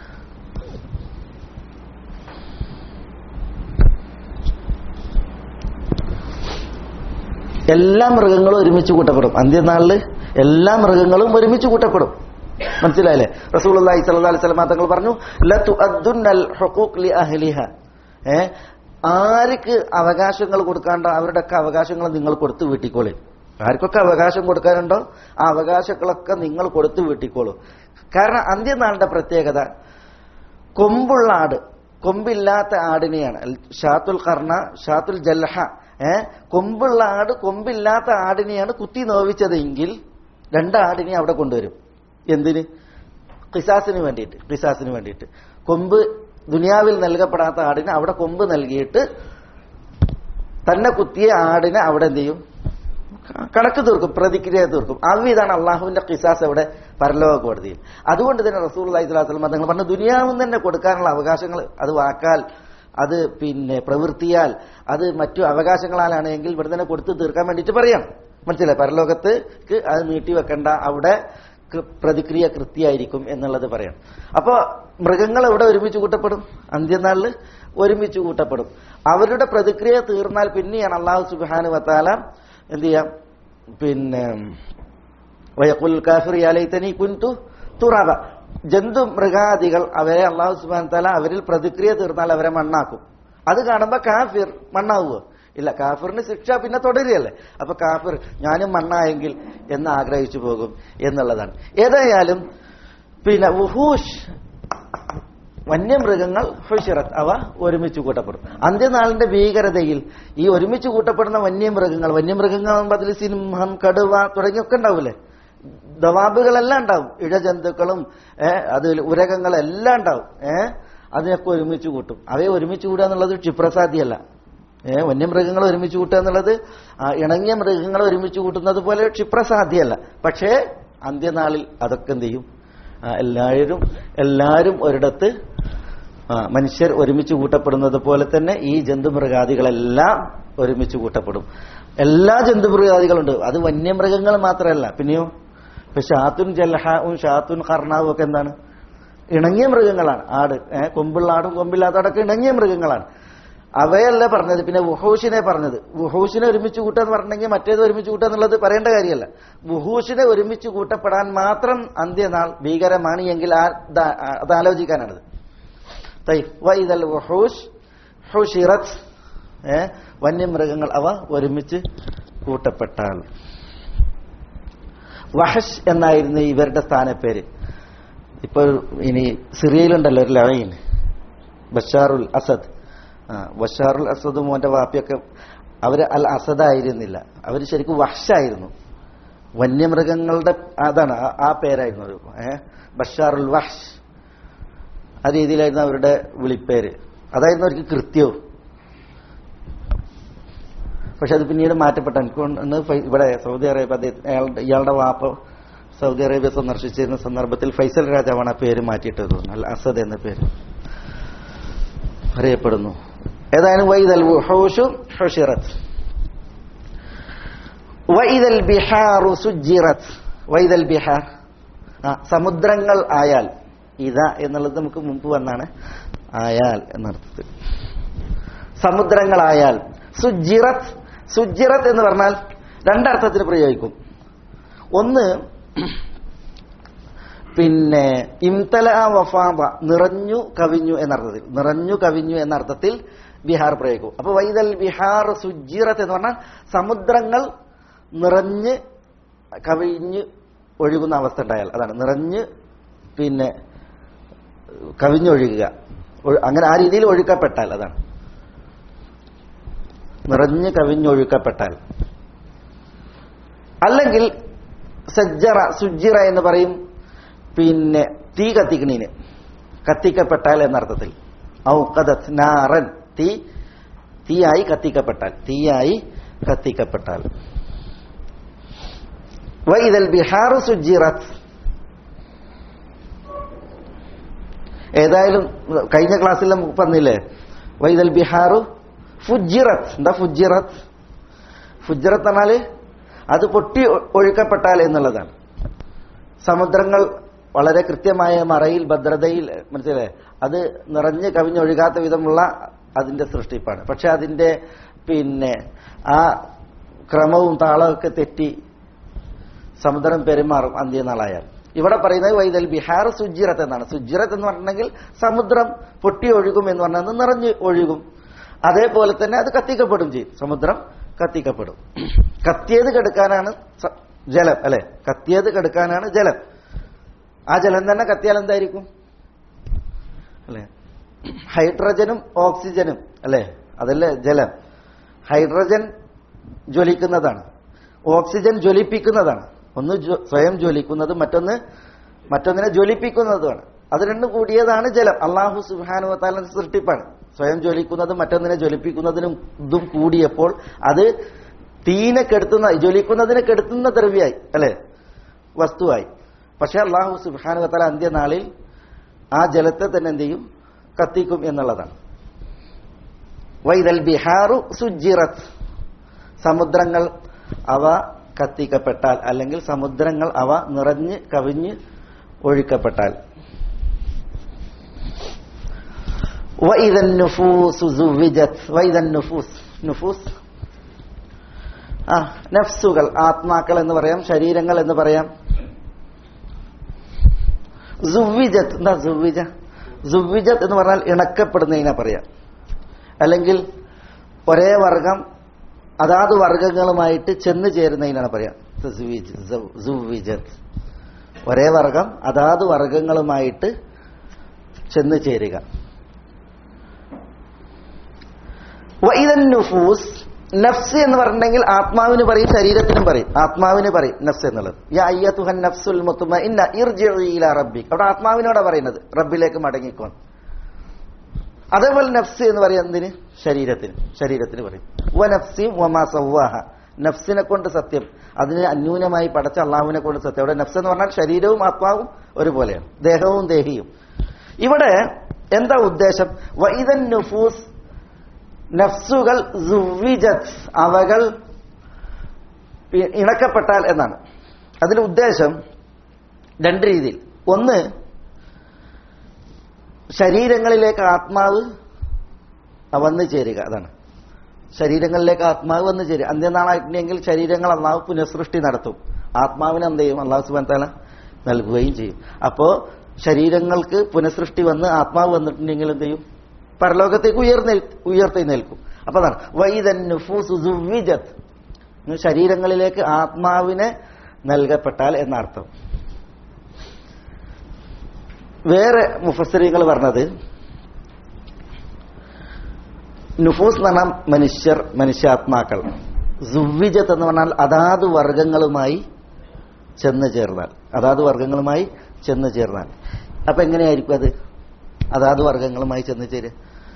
എല്ലാ മൃഗങ്ങളും ഒരുമിച്ച് കൂട്ടപ്പെടും അന്ത്യനാളില് എല്ലാ മൃഗങ്ങളും ഒരുമിച്ച് കൂട്ടപ്പെടും മനസ്സിലായില്ലേ റസൂലുള്ളാഹി സ്വല്ലല്ലാഹി അലൈഹി വസല്ലം തങ്ങൾ പറഞ്ഞു ലതുഅദ്ദുന്നൽ ഹുഖൂഖ് ലി അഹ്ലിഹ ഏ ആർക്ക് അവകാശങ്ങൾ കൊടുക്കാണ്ടോ അവരുടെയൊക്കെ അവകാശങ്ങൾ നിങ്ങൾ കൊടുത്തു വീട്ടിക്കോളി ആർക്കൊക്കെ അവകാശം കൊടുക്കാനുണ്ടോ ആ അവകാശങ്ങളൊക്കെ നിങ്ങൾ കൊടുത്തു വീട്ടിക്കോളൂ കാരണം അന്ത്യനാളിന്റെ പ്രത്യേകത കൊമ്പുള്ള ആട് കൊമ്പില്ലാത്ത ആടിനെയാണ് അൽ ഷാത്തുൽ കർണ ഷാത്തുൽ ജൽഹ ഏ കൊമ്പുള്ള ആട് കൊമ്പില്ലാത്ത ആടിനെയാണ് കുത്തി നോവിച്ചതെങ്കിൽ രണ്ട് ആടിനെ അവിടെ കൊണ്ടുവരും എന്തിന് കിസാസിന് വേണ്ടിയിട്ട് കിസാസിന് വേണ്ടിയിട്ട് കൊമ്പ് ദുനിയാവിൽ നൽകപ്പെടാത്ത ആടിന് അവിടെ കൊമ്പ് നൽകിയിട്ട് തന്നെ കുത്തിയ ആടിനെ അവിടെ എന്ത് ചെയ്യും കണക്ക് തീർക്കും പ്രതിക്രിയ തീർക്കും അവിതാണ് അള്ളാഹുവിന്റെ കിസാസ് അവിടെ പരലോക കോടതിയിൽ അതുകൊണ്ട് തന്നെ റസൂൽ അലൈഹിസ്ലാം തങ്ങൾ പറഞ്ഞു ദുനിയാവും തന്നെ കൊടുക്കാനുള്ള അവകാശങ്ങൾ അത് വാക്കാൽ അത് പിന്നെ പ്രവൃത്തിയാൽ അത് മറ്റു അവകാശങ്ങളാലാണ് എങ്കിൽ ഇവിടെ തന്നെ കൊടുത്തു തീർക്കാൻ വേണ്ടിയിട്ട് പറയാം മനസ്സിലായി പരലോകത്തേക്ക് അത് നീട്ടിവെക്കണ്ട അവിടെ കൃ- പ്രതിക്രിയ കൃത്യമായിരിക്കും എന്നുള്ളത് പറയാം അപ്പോ മൃഗങ്ങൾ ഇവിടെ ഒരുമിച്ച് കൂട്ടപ്പെടും അന്ത്യനാളിൽ ഒരുമിച്ച് കൂട്ടപ്പെടും അവരുടെ പ്രതിക്രിയ തീർന്നാൽ പിന്നെയാണ് അള്ളാഹു സുബാനു വത്താല എന്ത് ചെയ്യാം പിന്നെ വയക്കുൽ കാഫിർ യാലൈത്തനി കുൻതു തുറാബ ജന്തു മൃഗാദികൾ അവരെ അള്ളാഹു സുബാൻ തല അവരിൽ പ്രതിക്രിയ തീർന്നാൽ അവരെ മണ്ണാക്കും അത് കാണുമ്പോ കാഫിർ മണ്ണാവുമോ ഇല്ല കാഫിറിന് ശിക്ഷ പിന്നെ തുടരുകയല്ലേ അപ്പൊ കാഫിർ ഞാനും മണ്ണായെങ്കിൽ എന്ന് ആഗ്രഹിച്ചു പോകും എന്നുള്ളതാണ് ഏതായാലും പിന്നെ വുഹൂഷ് വന്യമൃഗങ്ങൾ ഹുഷിറത്ത് അവ ഒരുമിച്ച് കൂട്ടപ്പെടും അന്ത്യനാളിന്റെ ഭീകരതയിൽ ഈ ഒരുമിച്ച് കൂട്ടപ്പെടുന്ന വന്യമൃഗങ്ങൾ വന്യമൃഗങ്ങൾ അതിൽ സിംഹം കടുവ തുടങ്ങിയൊക്കെ ഉണ്ടാവൂലേ ദവാബുകളെല്ലാം ഉണ്ടാവും ഇഴജന്തുക്കളും ഏഹ് അതിൽ ഉരകങ്ങളെല്ലാം ഉണ്ടാവും ഏഹ് അതിനൊക്കെ ഒരുമിച്ച് കൂട്ടും അവയെ ഒരുമിച്ച് കൂടുക എന്നുള്ളത് ക്ഷിപ്രസാധ്യല്ല ഏഹ് വന്യമൃഗങ്ങൾ ഒരുമിച്ച് കൂട്ടുക എന്നുള്ളത് ആ, ഇണങ്ങിയ മൃഗങ്ങൾ ഒരുമിച്ച് കൂട്ടുന്നത് പോലെ ക്ഷിപ്രസാധ്യല്ല പക്ഷേ അന്ത്യനാളിൽ അതൊക്കെ എന്ത് ചെയ്യും ആ, എല്ലാവരും എല്ലാവരും ഒരിടത്ത് ആ, മനുഷ്യർ ഒരുമിച്ച് കൂട്ടപ്പെടുന്നത് പോലെ തന്നെ ഈ ജന്തുമൃഗാദികളെല്ലാം ഒരുമിച്ച് കൂട്ടപ്പെടും എല്ലാ ജന്തുമൃഗാദികളുണ്ട് അത് വന്യമൃഗങ്ങൾ മാത്രമല്ല പിന്നെയോ ഇപ്പൊ ഷാത്തുൻ ജൽഹാവും ഷാത്തുൻ കർണാവും ഒക്കെ എന്താണ് ഇണങ്ങിയ മൃഗങ്ങളാണ് ആട് ഏഹ് കൊമ്പുള്ള ആടും കൊമ്പില്ലാത്ത ആടൊക്കെ ഇണങ്ങിയ മൃഗങ്ങളാണ് അവയല്ല പറഞ്ഞത് പിന്നെ വുഹൂഷിനെ പറഞ്ഞത് വുഹൂഷിനെ ഒരുമിച്ച് കൂട്ടുക എന്ന് പറഞ്ഞെങ്കിൽ മറ്റേത് ഒരുമിച്ച് കൂട്ടുക എന്നുള്ളത് പറയേണ്ട കാര്യമല്ല വുഹൂഷിനെ ഒരുമിച്ച് കൂട്ടപ്പെടാൻ മാത്രം അന്ത്യനാൾ ഭീകരമാണ് എങ്കിൽ ആ- ദാ- ആ- അത് ആലോചിക്കാനാണിത് طيب وإذا الوحوش حشرت ഏ, വന്യമൃഗങ്ങൾ അവ ഒരുമിച്ച് കൂട്ടപ്പെട്ടാൽ വഹഷ് എന്നായിരുന്നു ഇവരുടെ സ്ഥാനപ്പേര് ഇപ്പൊ ഇനി സിറിയയിലുണ്ടല്ലോ ഒരു ലഴയിൻ ബഷാറുൽ അസദ് ആ ബഷാറുൽ അസദും മോന്റെ വാപ്പിയൊക്കെ അവര് അൽ അസദായിരുന്നില്ല അവര് ശരിക്കും വഹ്ഷായിരുന്നു വന്യമൃഗങ്ങളുടെ അതാണ് ആ- ആ പേരായിരുന്നു ഒരു ഏഹ് ബഷാറുൽ വഹ്ഷ് ആ രീതിയിലായിരുന്നു അവരുടെ വിളിപ്പേര് അതായിരുന്നു അവർക്ക് കൃത്യവും പക്ഷെ അത് പിന്നീട് മാറ്റപ്പെട്ട എനിക്ക് തോന്നുന്നു ഫൈ- ഇവിടെ സൗദി അറേബ്യ അദ്ദേഹം അയാളുടെ ഇയാളുടെ വാപ്പ സൗദി അറേബ്യ സന്ദർശിച്ചിരുന്ന സന്ദർഭത്തിൽ ഫൈസൽ രാജാവാണ് ആ പേര് മാറ്റിയിട്ട് തോന്നുന്നു അൽ അസദ് എന്ന പേര് അറിയപ്പെടുന്നു ഏതായാലും വൈദൽ വുഹൂഷു ഹുഷിറത്ത് വൈദൽ ബിഹാറു സുജിറത്ത് വൈദൽ ബിഹാർ ആ സമുദ്രങ്ങൾ ആയാൽ ഇത എന്നുള്ളത് നമുക്ക് മുമ്പ് വന്നാണ് ആയാൽ എന്നർത്ഥത്തിൽ സമുദ്രങ്ങളായാൽ സുജിറത്ത് സുജിറത്ത് എന്ന് പറഞ്ഞാൽ രണ്ടർത്ഥത്തിൽ പ്രയോഗിക്കും ഒന്ന് പിന്നെ ഇംതല വഫാബ നിറഞ്ഞു കവിഞ്ഞു എന്നർത്ഥത്തിൽ നിറഞ്ഞു കവിഞ്ഞു എന്ന അർത്ഥത്തിൽ ബിഹാർ പ്രയോഗിക്കും അപ്പൊ വൈദൽ ബിഹാർ സുജിറത്ത് എന്ന് പറഞ്ഞാൽ സമുദ്രങ്ങൾ നിറഞ്ഞ് കവിഞ്ഞ് ഒഴുകുന്ന അവസ്ഥ ഉണ്ടായാൽ അതാണ് നിറഞ്ഞ് പിന്നെ കവിഞ്ഞൊഴുകുക ഒഴു- അങ്ങനെ ആ രീതിയിൽ ഒഴുക്കപ്പെട്ടാൽ അതാണ് നിറഞ്ഞ് കവിഞ്ഞൊഴുക്കപ്പെട്ടാൽ അല്ലെങ്കിൽ സജ്ജറ സുജിറ എന്ന് പറയും പിന്നെ തീ കത്തിക്കണീന് കത്തിക്കപ്പെട്ടാൽ എന്നർത്ഥത്തിൽ ഔഖദത് നാറൻ തീ തീയായി കത്തിക്കപ്പെട്ടാൽ തീയായി കത്തിക്കപ്പെട്ടാൽ വൈദൽ ബിഹാറു സുജിറത്ത് ഏതായാലും കഴിഞ്ഞ ക്ലാസ്സിൽ നമുക്ക് പറഞ്ഞില്ലേ വൈദൽ ബിഹാറു ഫുജിറത്ത് എന്താ ഫുജിറത്ത് ഫുജിറത്ത് എന്നാല് അത് പൊട്ടി ഒ- ഒഴുക്കപ്പെട്ടാൽ എന്നുള്ളതാണ് സമുദ്രങ്ങൾ വളരെ കൃത്യമായ മറയിൽ ഭദ്രതയിൽ മനസ്സിലെ അത് നിറഞ്ഞ് കവിഞ്ഞൊഴുകാത്ത വിധമുള്ള അതിന്റെ സൃഷ്ടിപ്പാണ് പക്ഷെ അതിന്റെ പിന്നെ ആ ക്രമവും താളമൊക്കെ തെറ്റി സമുദ്രം പെരുമാറും അന്ത്യനാളായാൽ ഇവിടെ പറയുന്നത് വൈദൽ ബിഹാർ സുജിറത്ത് എന്നാണ് സുജിറത്ത് എന്ന് പറഞ്ഞിട്ടുണ്ടെങ്കിൽ സമുദ്രം പൊട്ടി ഒഴുകും എന്ന് പറഞ്ഞാൽ നിറഞ്ഞ് ഒഴുകും അതേപോലെ തന്നെ അത് കത്തിക്കപ്പെടും ചെയ്യും സമുദ്രം കത്തിക്കപ്പെടും കത്തിയത് കെടുക്കാനാണ് സ- ജലം അല്ലെ കത്തിയത് കെടുക്കാനാണ് ജലം ആ ജലം തന്നെ കത്തിയാൽ എന്തായിരിക്കും അല്ലെ ഹൈഡ്രജനും ഓക്സിജനും അല്ലെ അതല്ലേ ജലം ഹൈഡ്രജൻ ജ്വലിക്കുന്നതാണ് ഓക്സിജൻ ജ്വലിപ്പിക്കുന്നതാണ് ഒന്ന് ജ്വ- സ്വയം ജ്വലിക്കുന്നത് മറ്റൊന്ന് മറ്റൊന്നിനെ ജ്വലിപ്പിക്കുന്നതുമാണ് അത് രണ്ടും കൂടിയതാണ് ജലം അള്ളാഹു സുബാനുവത്താല സൃഷ്ടിപ്പാണ് സ്വയം ജ്വലിക്കുന്നതും മറ്റൊന്നിനെ ജ്വലിപ്പിക്കുന്നതിനും ഇതും കൂടിയപ്പോൾ അത് തീനെ കെടുത്തുന്ന ജ്വലിക്കുന്നതിനെ കെടുത്തുന്ന ദ്രവ്യമായി അല്ലെ വസ്തുവായി പക്ഷെ അള്ളാഹു സുബാനുവത്താല അന്ത്യനാളിൽ ആ ജലത്തെ തന്നെ എന്ത് ചെയ്യും കത്തിക്കും എന്നുള്ളതാണ് വൈദൽ ബിഹാറു സുജിറത്ത് സമുദ്രങ്ങൾ അവ കത്തിക്കപ്പെട്ടാൽ അല്ലെങ്കിൽ സമുദ്രങ്ങൾ അവ നിറഞ്ഞ് കവിഞ്ഞ് ഒഴുക്കപ്പെട്ടാൽ وإذا النفوس زوجت وإذا النفوس നുഫൂസ് ആ നഫ്സുകൾ ആത്മാക്കൾ എന്ന് പറയാം ശരീരങ്ങൾ എന്ന് പറയാം സുവിജത്ത് എന്താ സുവിജ സുവിജത്ത് എന്ന് പറഞ്ഞാൽ ഇണക്കപ്പെടുന്നതിനെ പറയാം അല്ലെങ്കിൽ ഒരേ വർഗം അതാത് വർഗങ്ങളുമായിട്ട് ചെന്ന് ചേരുന്നതിനാണ് പറയാം തസ്വീജ്, സു- സുവിജത്ത് ഒരേ വർഗം അതാത് വർഗങ്ങളുമായിട്ട് ചെന്ന് ചേരുക വൈദൻ നുഫൂസ് നഫ്സ് എന്ന് പറഞ്ഞിട്ടുണ്ടെങ്കിൽ ആത്മാവിന് പറയും ശരീരത്തിനും പറയും ആത്മാവിന് പറയും നഫ്സ് എന്നുള്ളത് യാ അയ്യത്തുഹൻ നഫ്സുൽ മുത്തുമഇന്ന ഇർജിഇ ഇലാ റബ്ബിക് അവിടെ ആത്മാവിനോടാ പറയുന്നത് റബ്ബിലേക്ക് മടങ്ങിക്കോ അതേപോലെ നഫ്സ് എന്ന് പറയാം എന്തിന് ശരീരത്തിന് ശരീരത്തിന് പറയും വ നഫ്സിം വമാ സവ്വാഹ നഫ്സിനെ കൊണ്ട് സത്യം അതിന് അന്യൂനമായി പടച്ച അള്ളാഹുവിനെ കൊണ്ട് സത്യം അവിടെ നഫ്സ് എന്ന് പറഞ്ഞാൽ ശരീരവും ആത്മാവും ഒരുപോലെയാണ് ദേഹവും ദേഹിയും ഇവിടെ എന്താ ഉദ്ദേശം വൈദൻ നുഫൂസ് നഫ്സുകൾ സുവിജത് അവകൾ ഇ- ഇണക്കപ്പെട്ടാൽ എന്നാണ് അതിന്റെ ഉദ്ദേശം രണ്ട് രീതിയിൽ ഒന്ന് ശരീരങ്ങളിലേക്ക് ആത്മാവ് വന്നു ചേരുക അതാണ് ശരീരങ്ങളിലേക്ക് ആത്മാവ് വന്നു ചേരുക അന്ത്യനാളായിട്ടുണ്ടെങ്കിൽ ശരീരങ്ങൾ അള്ളാഹു പുനഃസൃഷ്ടി നടത്തും ആത്മാവിന് എന്ത് ചെയ്യും അള്ളാഹു സുബാൻ താല നൽകുകയും ചെയ്യും അപ്പോ ശരീരങ്ങൾക്ക് പുനഃസൃഷ്ടി വന്ന് ആത്മാവ് വന്നിട്ടുണ്ടെങ്കിൽ എന്ത് ചെയ്യും പരലോകത്തേക്ക് ഉയർന്നേൽ ഉയർത്തെഴുന്നേൽക്കും അപ്പൊ അതാണ് വൈദൻ നുഫൂസ് സുവ്വിജത്ത്. ശരീരങ്ങളിലേക്ക് ആത്മാവിനെ നൽകപ്പെട്ടാൽ എന്നർത്ഥം വേറെ മുഫസരികൾ പറഞ്ഞത് നുഫൂസ് എന്ന് പറഞ്ഞാൽ മനുഷ്യർ മനുഷ്യാത്മാക്കൾ സുവിജത്ത് എന്ന് പറഞ്ഞാൽ അതാത് വർഗങ്ങളുമായി ചെന്ന് ചേർന്നാൽ അതാത് വർഗങ്ങളുമായി ചെന്ന് ചേർന്നാൽ അപ്പൊ എങ്ങനെയായിരിക്കും അത് അതാത് വർഗങ്ങളുമായി ചെന്ന് ചേരുക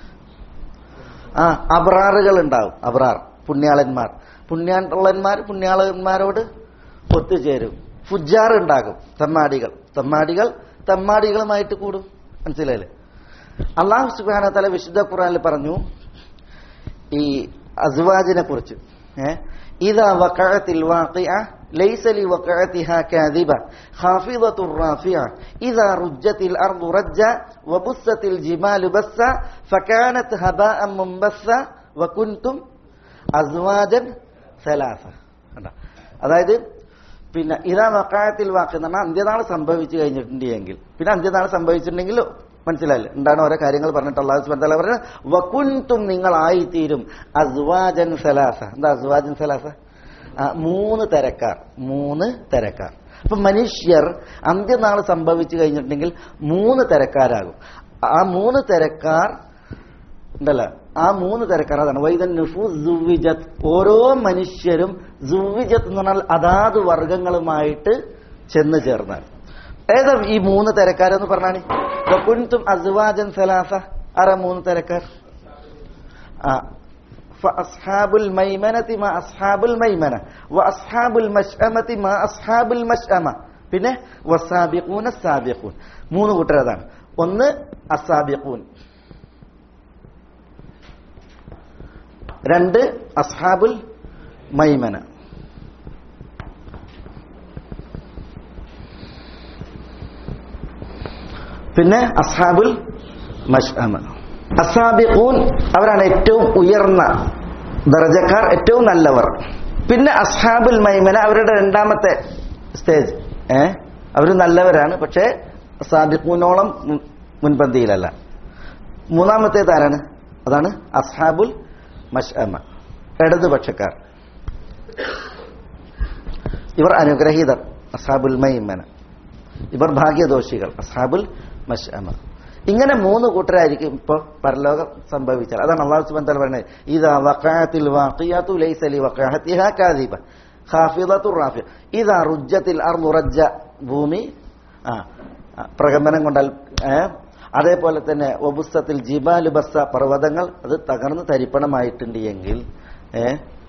ആ അബ്രാറുകൾ ഉണ്ടാവും അബ്രാർ പുണ്യാളന്മാർ പുണ്യാളന്മാർ പുണ്യാളന്മാരോട് ഒത്തുചേരും ഫുജാർ ഉണ്ടാകും തമ്മാടികൾ തമ്മാടികൾ തമ്മാടികളുമായിട്ട് കൂടും മനസ്സിലായില്ലേ അള്ളാഹു സുബാന തല വിശുദ്ധ ഖുറാനിൽ പറഞ്ഞു ഈ അസ്വാജിനെ കുറിച്ച് إذا وقعت الواقعة ليس لوقعتها كاذبة خافضة رافعة إذا رجت الأرض رجا وبست الجبال بسا فكانت هباء منبثا وكنتم أزواجا ثلاثة കണ്ടോ? അതായത് പിന്നെ ഇതാ വക്കായത്തിൽ വാക്ക് എന്ന് പറഞ്ഞാൽ അന്ത്യനാൾ സംഭവിച്ചു കഴിഞ്ഞിട്ടുണ്ടെങ്കിൽ പിന്നെ അന്ത്യനാൾ സംഭവിച്ചിട്ടുണ്ടെങ്കിൽ മനസ്സിലായില്ലേ എന്താണ് ഓരോ കാര്യങ്ങൾ പറഞ്ഞിട്ട് അള്ളാഹു സുബ്ഹാനഹു വ തആല പറയുന്നത് വകുൻതും നിങ്ങളായിത്തീരും അസ്വാജൻ സലാസ എന്താ അസ്വാജൻ സലാസ ആ, മൂന്ന് തരക്കാർ മൂന്ന് തരക്കാർ അപ്പൊ മനുഷ്യർ അന്ത്യനാൾ സംഭവിച്ചു കഴിഞ്ഞിട്ടുണ്ടെങ്കിൽ മൂന്ന് തരക്കാരാകും ആ മൂന്ന് തരക്കാർ ഉണ്ടല്ലോ ആ മൂന്ന് തരക്കാർ അതാണ് വൈദൻ നുഫൂസ് സുവിജത്ത് ഓരോ മനുഷ്യരും സുവിജത്ത് എന്ന് പറഞ്ഞാൽ അതാത് വർഗങ്ങളുമായിട്ട് ചെന്ന് ചേർന്നാൽ ഏതാ ഈ മൂന്ന് തരക്കാരെന്ന് പറഞ്ഞാണ് കുൻതും അസ്വാജൻ സലാസ ആര മൂന്ന് തരക്കാർ ആ فأصحاب الميمنة ما أصحاب الميمنة وأصحاب المشأمة ما أصحاب المشأمة പിന്നെ വസാബിഖൂന സാബിഖൂൻ മൂന്ന് കൂട്ടർ അതാണ് ഒന്ന് അസാബിഖൂൻ രണ്ട് അസ്ഹാബുൽ മൈമന പിന്നെ അസ്ഹാബുൽ മഷ്അമ അസാബിഖൂൻ അവരാണ് ഏറ്റവും ഉയർന്ന ദർജക്കാർ ഏറ്റവും നല്ലവർ പിന്നെ അസ്ഹാബുൽ മൈമന അവരുടെ രണ്ടാമത്തെ സ്റ്റേജ് ഏ അവർ നല്ലവരാണ് പക്ഷേ സാബിഖൂനോളം മുൻ- മുൻപന്തിയിലല്ല മൂന്നാമത്തേത് ആരാണ് അതാണ് അസ്ഹാബുൽ മഷ്അമ ഇടതുപക്ഷക്കാർ ഇവർ അനുഗ്രഹീതർ അസ്ഹാബുൽ മൈമന ഇവർ ഭാഗ്യദോഷികൾ അസ്ഹാബുൽ മഷ്അമ ഇങ്ങനെ മൂന്ന് കൂട്ടരായിരിക്കും ഇപ്പോൾ പരലോകം സംഭവിച്ചാൽ അതാണ് അള്ളാഹു സുബ്ഹാനഹു വ തആല പറയുന്നത് ഇദാ വഖഅത്തിൽ വാഖിയതു ലൈസ ലി വഖഅത്തിഹാ കാദിബ ഖാഫിദത്തു റാഫിയ ഇദാ റുജ്ജത്തിൽ അർളു റജ്ജ ഭൂമി ആ ആ, പ്രകമ്പനം കൊണ്ടാൽ ഏ, അതേപോലെ തന്നെ ഒബുസ്തത്തിൽ ജിബാലു ബസ്സ പർവ്വതങ്ങൾ അത് തകർന്ന് തരിപ്പണമായിട്ടുണ്ട് എങ്കിൽ ഏ,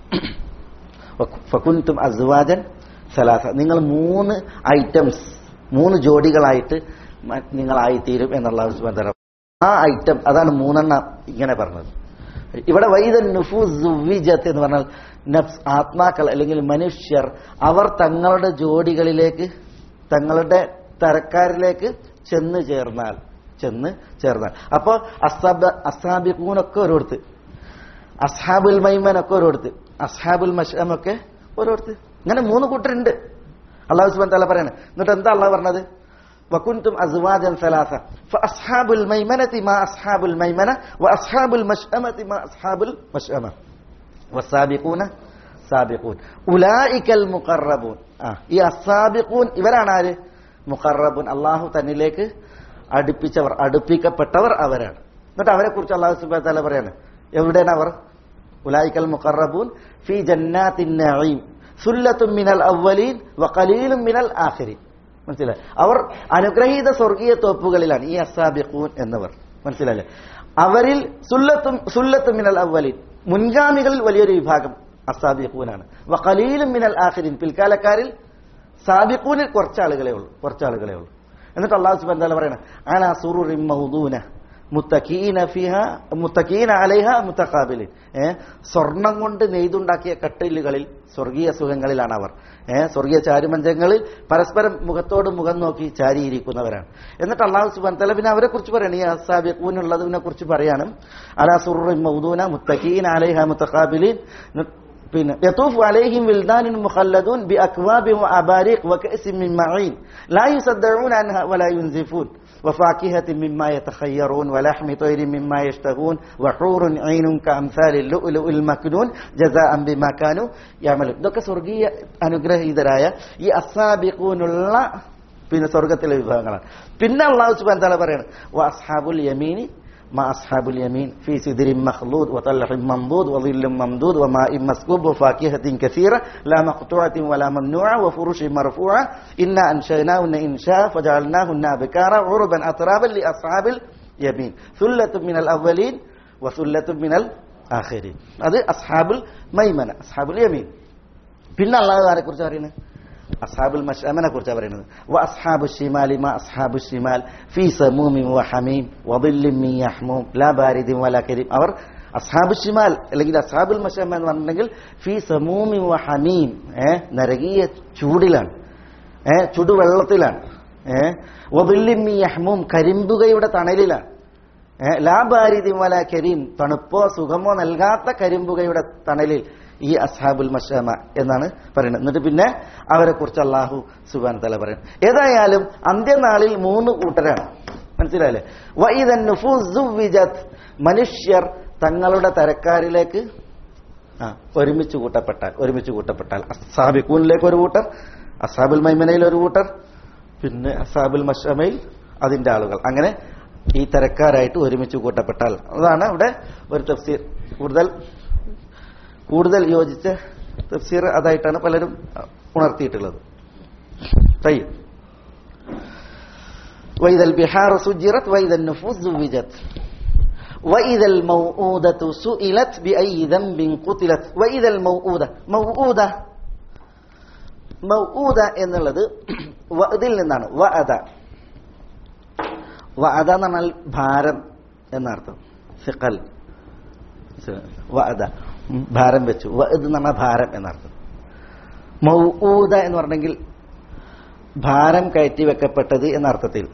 ഫകുൻതും അസ്വാജൻ സലാസ നിങ്ങൾ മൂന്ന് ഐറ്റംസ് മൂന്ന് ജോഡികളായിട്ട് മ- നിങ്ങളായിത്തീരും എന്നുള്ള സുബന്ധന ആ ഐറ്റം അതാണ് മൂന്നെണ്ണം ഇങ്ങനെ പറഞ്ഞത് ഇവിടെ വൈദൻ നുഫൂസ് എന്ന് പറഞ്ഞാൽ നഫ്സ് ആത്മാക്കൾ അല്ലെങ്കിൽ മനുഷ്യർ അവർ തങ്ങളുടെ ജോഡികളിലേക്ക് തങ്ങളുടെ തരക്കാരിലേക്ക് ചെന്ന് ചേർന്നാൽ ചെന്ന് ചേർന്നാൽ അപ്പോൾ അസാബ അസാബിഖൂനൊക്കെ ഓരോരുത്ത് അസ്ഹാബുൽ മൈമനൊക്കെ ഓരോരുത്ത് അസ്ഹാബുൽ മഷമൊക്കെ ഓരോരുത്ത് ഇങ്ങനെ മൂന്ന് കൂട്ടരുണ്ട് അള്ളാഹു സുബാൻ തല പറയാണ് എന്നിട്ട് എന്താ അള്ളാഹ് പറഞ്ഞത് وكنتم أزواجا ثلاثة فأصحاب الميمنة ما أصحاب الميمنة وأصحاب المشأمة ما أصحاب المشأمة والسابقون സാബിഖൂൻ ഉലായിക്കൽ മുഖറബൂൻ ആ ഈ അസാബിഖൂൻ ഇവരാണ് ആര് മുഖറബൂൻ അള്ളാഹു തന്നിലേക്ക് അടുപ്പിച്ചവർ അടുപ്പിക്കപ്പെട്ടവർ അവരാണ് എന്നിട്ട് അവരെ കുറിച്ച് അള്ളാഹു സുബാൻ തല പറയാണ് എവിടെയാണ് അവർ ഉലായിക്കൽ മുഖറബൂൻ ഫി ജന്നാത്തിൻ നഈം സുല്ലത്തും മിനൽ അവലീൻ വഖലീലും മിനൽ ആഖിരീൻ മനസ്സിലായി അവർ അനുഗ്രഹീത സ്വർഗീയ തോപ്പുകളിലാണ് ഈ അസാബിഖൂൻ എന്നവർ മനസ്സിലായില്ലേ അവരിൽ സുല്ലത്തും സുല്ലത്തും മിനൽ അവലീൻ മുൻഗാമികളിൽ വലിയൊരു വിഭാഗം അസാബിഖൂനാണ് വഖലീലും മിനൽ ആഖിരീൻ പിൽക്കാലക്കാരിൽ സാബിഖൂനിൽ കുറച്ചാളുകളെ ഉള്ളൂ കുറച്ചാളുകളെ ഉള്ളൂ എന്നിട്ട് അള്ളാഹു സുബ്ഹാനഹു വ തആല പറയണം അലാ സുറുറിൻ മൗദൂന മുത്തഖീന ഫിഹ മുത്തഖീന അലൈഹ മുത്തഖാബിലിൻ ഏ സ്വർണം കൊണ്ട് നെയ്തുണ്ടാക്കിയ കട്ടിലുകളിൽ സ്വർഗീയ സുഖങ്ങളിലാണ് അവർ ഏ സ്വർഗീയ ചാരുമഞ്ചങ്ങളിൽ പരസ്പരം മുഖത്തോട് മുഖം നോക്കി ചാരിയിരിക്കുന്നവരാണ് എന്നിട്ട് അള്ളാഹു സുബാൻ തല പിന്നെ അവരെ കുറിച്ച് പറയണം ഈ അസാബിഖൂനുള്ളതിനെ കുറിച്ച് പറയാണ് അലാ സുറുറിൻ മൗദൂന മുത്തഖീന അലൈഹ മുത്തഖാബിലിൻ പിന്നെ യതൂഫ് അലൈഹിം വിൽദാനുൻ മുഖല്ലദൂൻ ബി അക്വാബിൻ വഅബാരിഖ് വകഅസിൻ മിൻ മഈൻ ലാ യുസദ്ദഊന അൻഹാ വലാ യുൻസിഫൂൻ وفاكهة مما يتخيرون ولحم طير مما يشتهون وحور عين كأمثال اللؤلؤ المكنون جزاء بما كانوا يعملون ഇതൊക്കെ സ്വർഗീയ അനുഗ്രഹീതരായ ഈ അസാബിഖൂനുള്ള പിന്നെ സ്വർഗത്തിലെ വിഭാഗങ്ങളാണ് പിന്നെ അള്ളാഹു സുബാൻ താല പറയാണ് അസ്ഹാബുൽ യമീനി ما أصحاب اليمين في سدر مخلود وطلح منضود وظل ممدود وماء مسكوب وفاكهة كثيرة لا مقطوعة ولا ممنوعة وفرش مرفوعة إنا أنشأناهن إنشاء فجعلناهن أبكارا عربا أترابا لأصحاب اليمين ثلة من الأولين وثلة من الآخرين هذا أصحاب الميمنة أصحاب اليمين പിന്നെ അള്ളാഹു ആരെ കുറിച്ച് പറയുന്നത് അസ്ഹാബുൽ മഷ്അമനെ കുറിച്ചാണ് പറയുന്നത് വ അസ്ഹാബു ഷിമാലി മാ അസ്ഹാബു ഷിമാൽ ഫീ സമൂമിൻ വ ഹമീം വദില്ലിൻ മിൻ യഹ്മൂം ലാ ബാരിദിൻ വലാ കരീം അവർ അസ്ഹാബു ഷിമാൽ അല്ലെങ്കിൽ അസ്ഹാബുൽ മഷ്അമ എന്ന് പറഞ്ഞിട്ടുണ്ടെങ്കിൽ ഫീ സമൂമിൻ വ ഹമീം ഏ നരകീയ ചൂടിലാണ് ഏ ചുടുവെള്ളത്തിലാണ് ഏ വദില്ലിൻ മിൻ യഹ്മൂം കരിമ്പുകയുടെ തണലിലാണ് ഏ, ലാ ബാരിദിൻ വലാ കരീം തണുപ്പോ സുഖമോ നൽകാത്ത കരിമ്പുകയുടെ തണലിൽ ഈ അസ്ഹാബുൽ മഷമ എന്നാണ് പറയുന്നത് എന്നിട്ട് പിന്നെ അവരെ കുറിച്ച് അള്ളാഹു സുബാൻ തല പറയുന്നത് ഏതായാലും അന്ത്യനാളിൽ മൂന്ന് കൂട്ടരാണ് മനസ്സിലായില്ലേ വൈദൻ നുഫൂസ് വിജത് മനുഷ്യർ തങ്ങളുടെ തരക്കാരിലേക്ക് ആ ഒരുമിച്ച് കൂട്ടപ്പെട്ടാൽ ഒരുമിച്ച് കൂട്ടപ്പെട്ടാൽ അസാബിക്കൂനിലേക്ക് ഒരു കൂട്ടർ അസാബുൽ മൈമനയിൽ ഒരു കൂട്ടർ പിന്നെ അസാബുൽ മഷമയിൽ അതിന്റെ ആളുകൾ അങ്ങനെ ഈ തരക്കാരായിട്ട് ഒരുമിച്ച് കൂട്ടപ്പെട്ടാൽ അതാണ് അവിടെ ഒരു തഫ്സീർ കൂടുതൽ കൂടുതൽ യോജിച്ച തഫ്സീർ അതായിട്ടാണ് പലരും ഉണർത്തിയിട്ടുള്ളത് طيب وإذا البحار سجرت وإذا النفوس زوجت وإذا الموءودة سئلت بأي ذنب قتلت وإذا الموءودة موءودة മൗഊദ എന്നുള്ളത് ഇതിൽ നിന്നാണ് വഅദ വഅദ എന്ന് പറഞ്ഞാൽ ഭാരം എന്നർത്ഥം ഫിഖൽ വഅദ ഉം, ഭാരം വെച്ചു വഅദ് എന്ന് പറഞ്ഞാൽ ഭാരം എന്നർത്ഥം മൗഊദ എന്ന് പറഞ്ഞെങ്കിൽ ഭാരം കയറ്റി വെക്കപ്പെട്ടത് എന്ന അർത്ഥത്തിൽ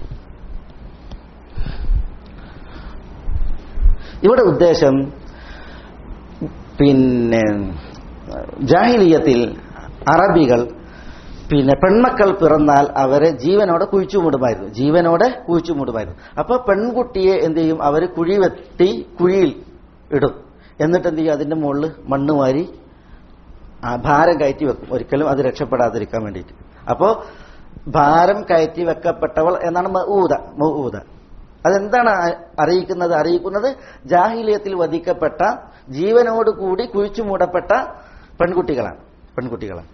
ഇവിടെ ഉദ്ദേശം പിന്നെ ജാഹിലിയത്തിൽ അറബികൾ പിന്നെ പെൺമക്കൾ പിറന്നാൽ അവരെ ജീവനോടെ കുഴിച്ചുമൂടുമായിരുന്നു ജീവനോടെ കുഴിച്ചുമൂടുമായിരുന്നു അപ്പൊ പെൺകുട്ടിയെ എന്ത് ചെയ്യും അവർ കുഴി വെട്ടി കുഴിയിൽ ഇടും എന്നിട്ട് എന്ത് ചെയ്യും അതിന്റെ മുകളിൽ മണ്ണ് വാരി ആ ഭാരം കയറ്റി വെക്കും ഒരിക്കലും അത് രക്ഷപ്പെടാതിരിക്കാൻ വേണ്ടിയിട്ട് അപ്പോ ഭാരം കയറ്റി വെക്കപ്പെട്ടവൾ എന്നാണ് മഊദ മഊദ അതെന്താണ് അ- അറിയിക്കുന്നത് അറിയിക്കുന്നത് ജാഹിലിയത്തിൽ വധിക്കപ്പെട്ട ജീവനോട് കൂടി കുഴിച്ചു മൂടപ്പെട്ട പെൺകുട്ടികളാണ് പെൺകുട്ടികളാണ്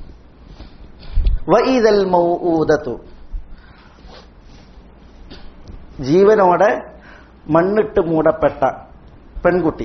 വഈദൽ മൗഊദത്തു ജീവനോടെ മണ്ണിട്ട് മൂടപ്പെട്ട പെൺകുട്ടി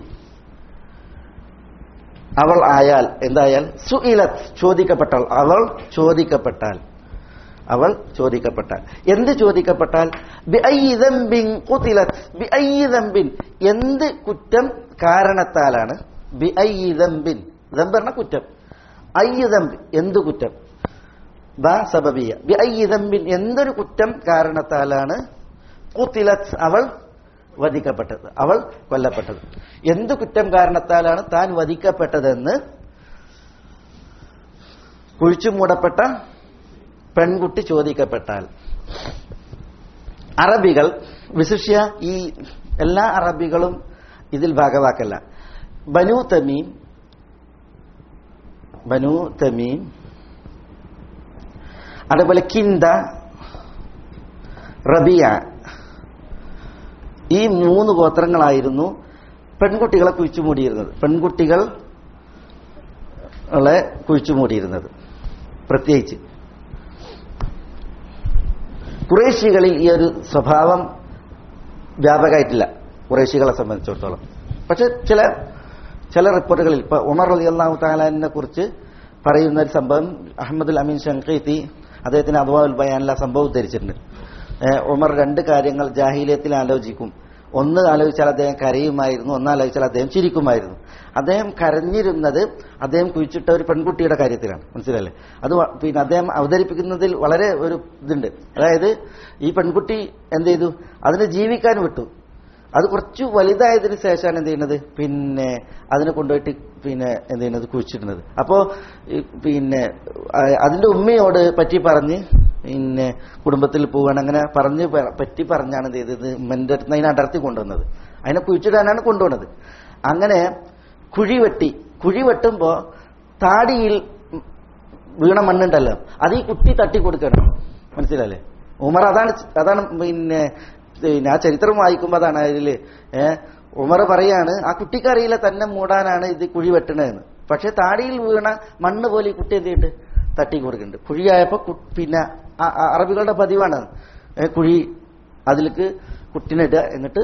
അവൾ ആയാൽ എന്തായാൽ സുഇലത്ത് ചോദിക്കപ്പെട്ടാൽ അവൾ ചോദിക്കപ്പെട്ടാൽ അവൾ ചോദിക്കപ്പെട്ടാൽ എന്ത് ചോദിക്കപ്പെട്ടാൽ ബിഅയ്യി ദംബിൻ ഖുതിലത് ബിഅയ്യി ദംബിൻ എന്ത് കുറ്റം കാരണത്താലാണ് ബിഅയ്യി ദംബിൻ ദംബ് പറഞ്ഞ കുറ്റം അയ്യ ദംബ് എന്ത് കുറ്റം ബ സബബിയ ബിഅയ്യി ദംബിൻ എന്തൊരു കുറ്റം കാരണത്താലാണ് ഖുതിലത് അവൾ വധിക്കപ്പെട്ടത് അവൾ കൊല്ലപ്പെട്ടത് എന്ത് കുറ്റം കാരണത്താലാണ് താൻ വധിക്കപ്പെട്ടതെന്ന് കുഴിച്ചു മൂടപ്പെട്ട പെൺകുട്ടി ചോദിക്കപ്പെട്ടാൽ അറബികൾ വിശിഷ്യ ഈ എല്ലാ അറബികളും ഇതിൽ ഭാഗവാക്കല്ല ബനു തമീം ബനു തമീം അതേപോലെ കിന്ദ റബിയ ഈ മൂന്ന് ഗോത്രങ്ങളായിരുന്നു പെൺകുട്ടികളെ കുഴിച്ചുമൂടിയിരുന്നത് പെൺകുട്ടികൾ ളെ കുഴിച്ചുമൂടിയിരുന്നത് പ്രത്യേകിച്ച് കുറേശികളിൽ ഈ ഒരു സ്വഭാവം വ്യാപകമായിട്ടില്ല കുറേശികളെ സംബന്ധിച്ചിടത്തോളം പക്ഷെ ചില ചില റിപ്പോർട്ടുകളിൽ ഇപ്പൊ ഉമർ അലി അള്ളാഹു താലാനെ കുറിച്ച് പറയുന്ന ഒരു സംഭവം അഹമ്മദുൽ അമീൻ ഷങ്കീത്തി അദ്ദേഹത്തിന് അദ്വാൽ ബയാനിൽ ആ സംഭവം ഉദ്ധരിച്ചിട്ടുണ്ട് ഏഹ് ഉമർ രണ്ട് കാര്യങ്ങൾ ജാഹീലിയത്തിൽ ആലോചിക്കും ഒന്ന് ആലോചിച്ചാൽ അദ്ദേഹം കരയുമായിരുന്നു ഒന്ന് ആലോചിച്ചാൽ അദ്ദേഹം ചിരിക്കുമായിരുന്നു അദ്ദേഹം കരഞ്ഞിരുന്നത് അദ്ദേഹം കുഴിച്ചിട്ട ഒരു പെൺകുട്ടിയുടെ കാര്യത്തിലാണ് മനസ്സിലല്ലേ അത് വ- പിന്നെ അദ്ദേഹം അവതരിപ്പിക്കുന്നതിൽ വളരെ ഒരു ഇതുണ്ട് അതായത് ഈ പെൺകുട്ടി എന്ത് ചെയ്തു അതിനെ ജീവിക്കാൻ വിട്ടു അത് കുറച്ച് വലുതായതിനു ശേഷമാണ് എന്ത് ചെയ്യുന്നത് പിന്നെ അതിനെ കൊണ്ടുപോയിട്ട് പിന്നെ എന്ത് ചെയ്യുന്നത് കുഴിച്ചിടുന്നത് അപ്പോ ഈ പിന്നെ ആ, അതിന്റെ ഉമ്മയോട് പറ്റി പറഞ്ഞ് പിന്നെ കുടുംബത്തിൽ പോവാൻ അങ്ങനെ പറഞ്ഞ് പ- പറ്റി പറഞ്ഞാണ് എന്ത് ചെയ്തത് ഉമ്മന്റെ അടുത്ത് നിന്ന് അതിനെ അടർത്തി കൊണ്ടുവന്നത് അതിനെ കുഴിച്ചിടാനാണ് കൊണ്ടുവന്നത് അങ്ങനെ കുഴി വെട്ടി കുഴി വെട്ടുമ്പോ താടിയിൽ വീണ മണ്ണുണ്ടല്ലോ അത് ഈ കുട്ടി തട്ടി കൊടുക്കണം മനസ്സിലല്ലേ ഉമർ അതാണ് അതാണ് പിന്നെ പിന്നെ ആ ചരിത്രം വായിക്കുമ്പോൾ അതാണ് അതിൽ ഏഹ് ഉമർ പറയാണ് ആ കുട്ടിക്കറിയില്ല തന്നെ മൂടാനാണ് ഇത് കുഴി വെട്ടണതെന്ന് പക്ഷെ താടിയിൽ വീണ മണ്ണ് പോലെ ഈ കുട്ടി എന്ത് ചെയ്യുന്നുണ്ട് തട്ടി കൊടുക്കുന്നുണ്ട് കുഴിയായപ്പോ കു- പിന്നെ ആ- ആ അറബികളുടെ പതിവാണ് ഏ, കുഴി അതിലേക്ക് കുട്ടിനിടുക എന്നിട്ട്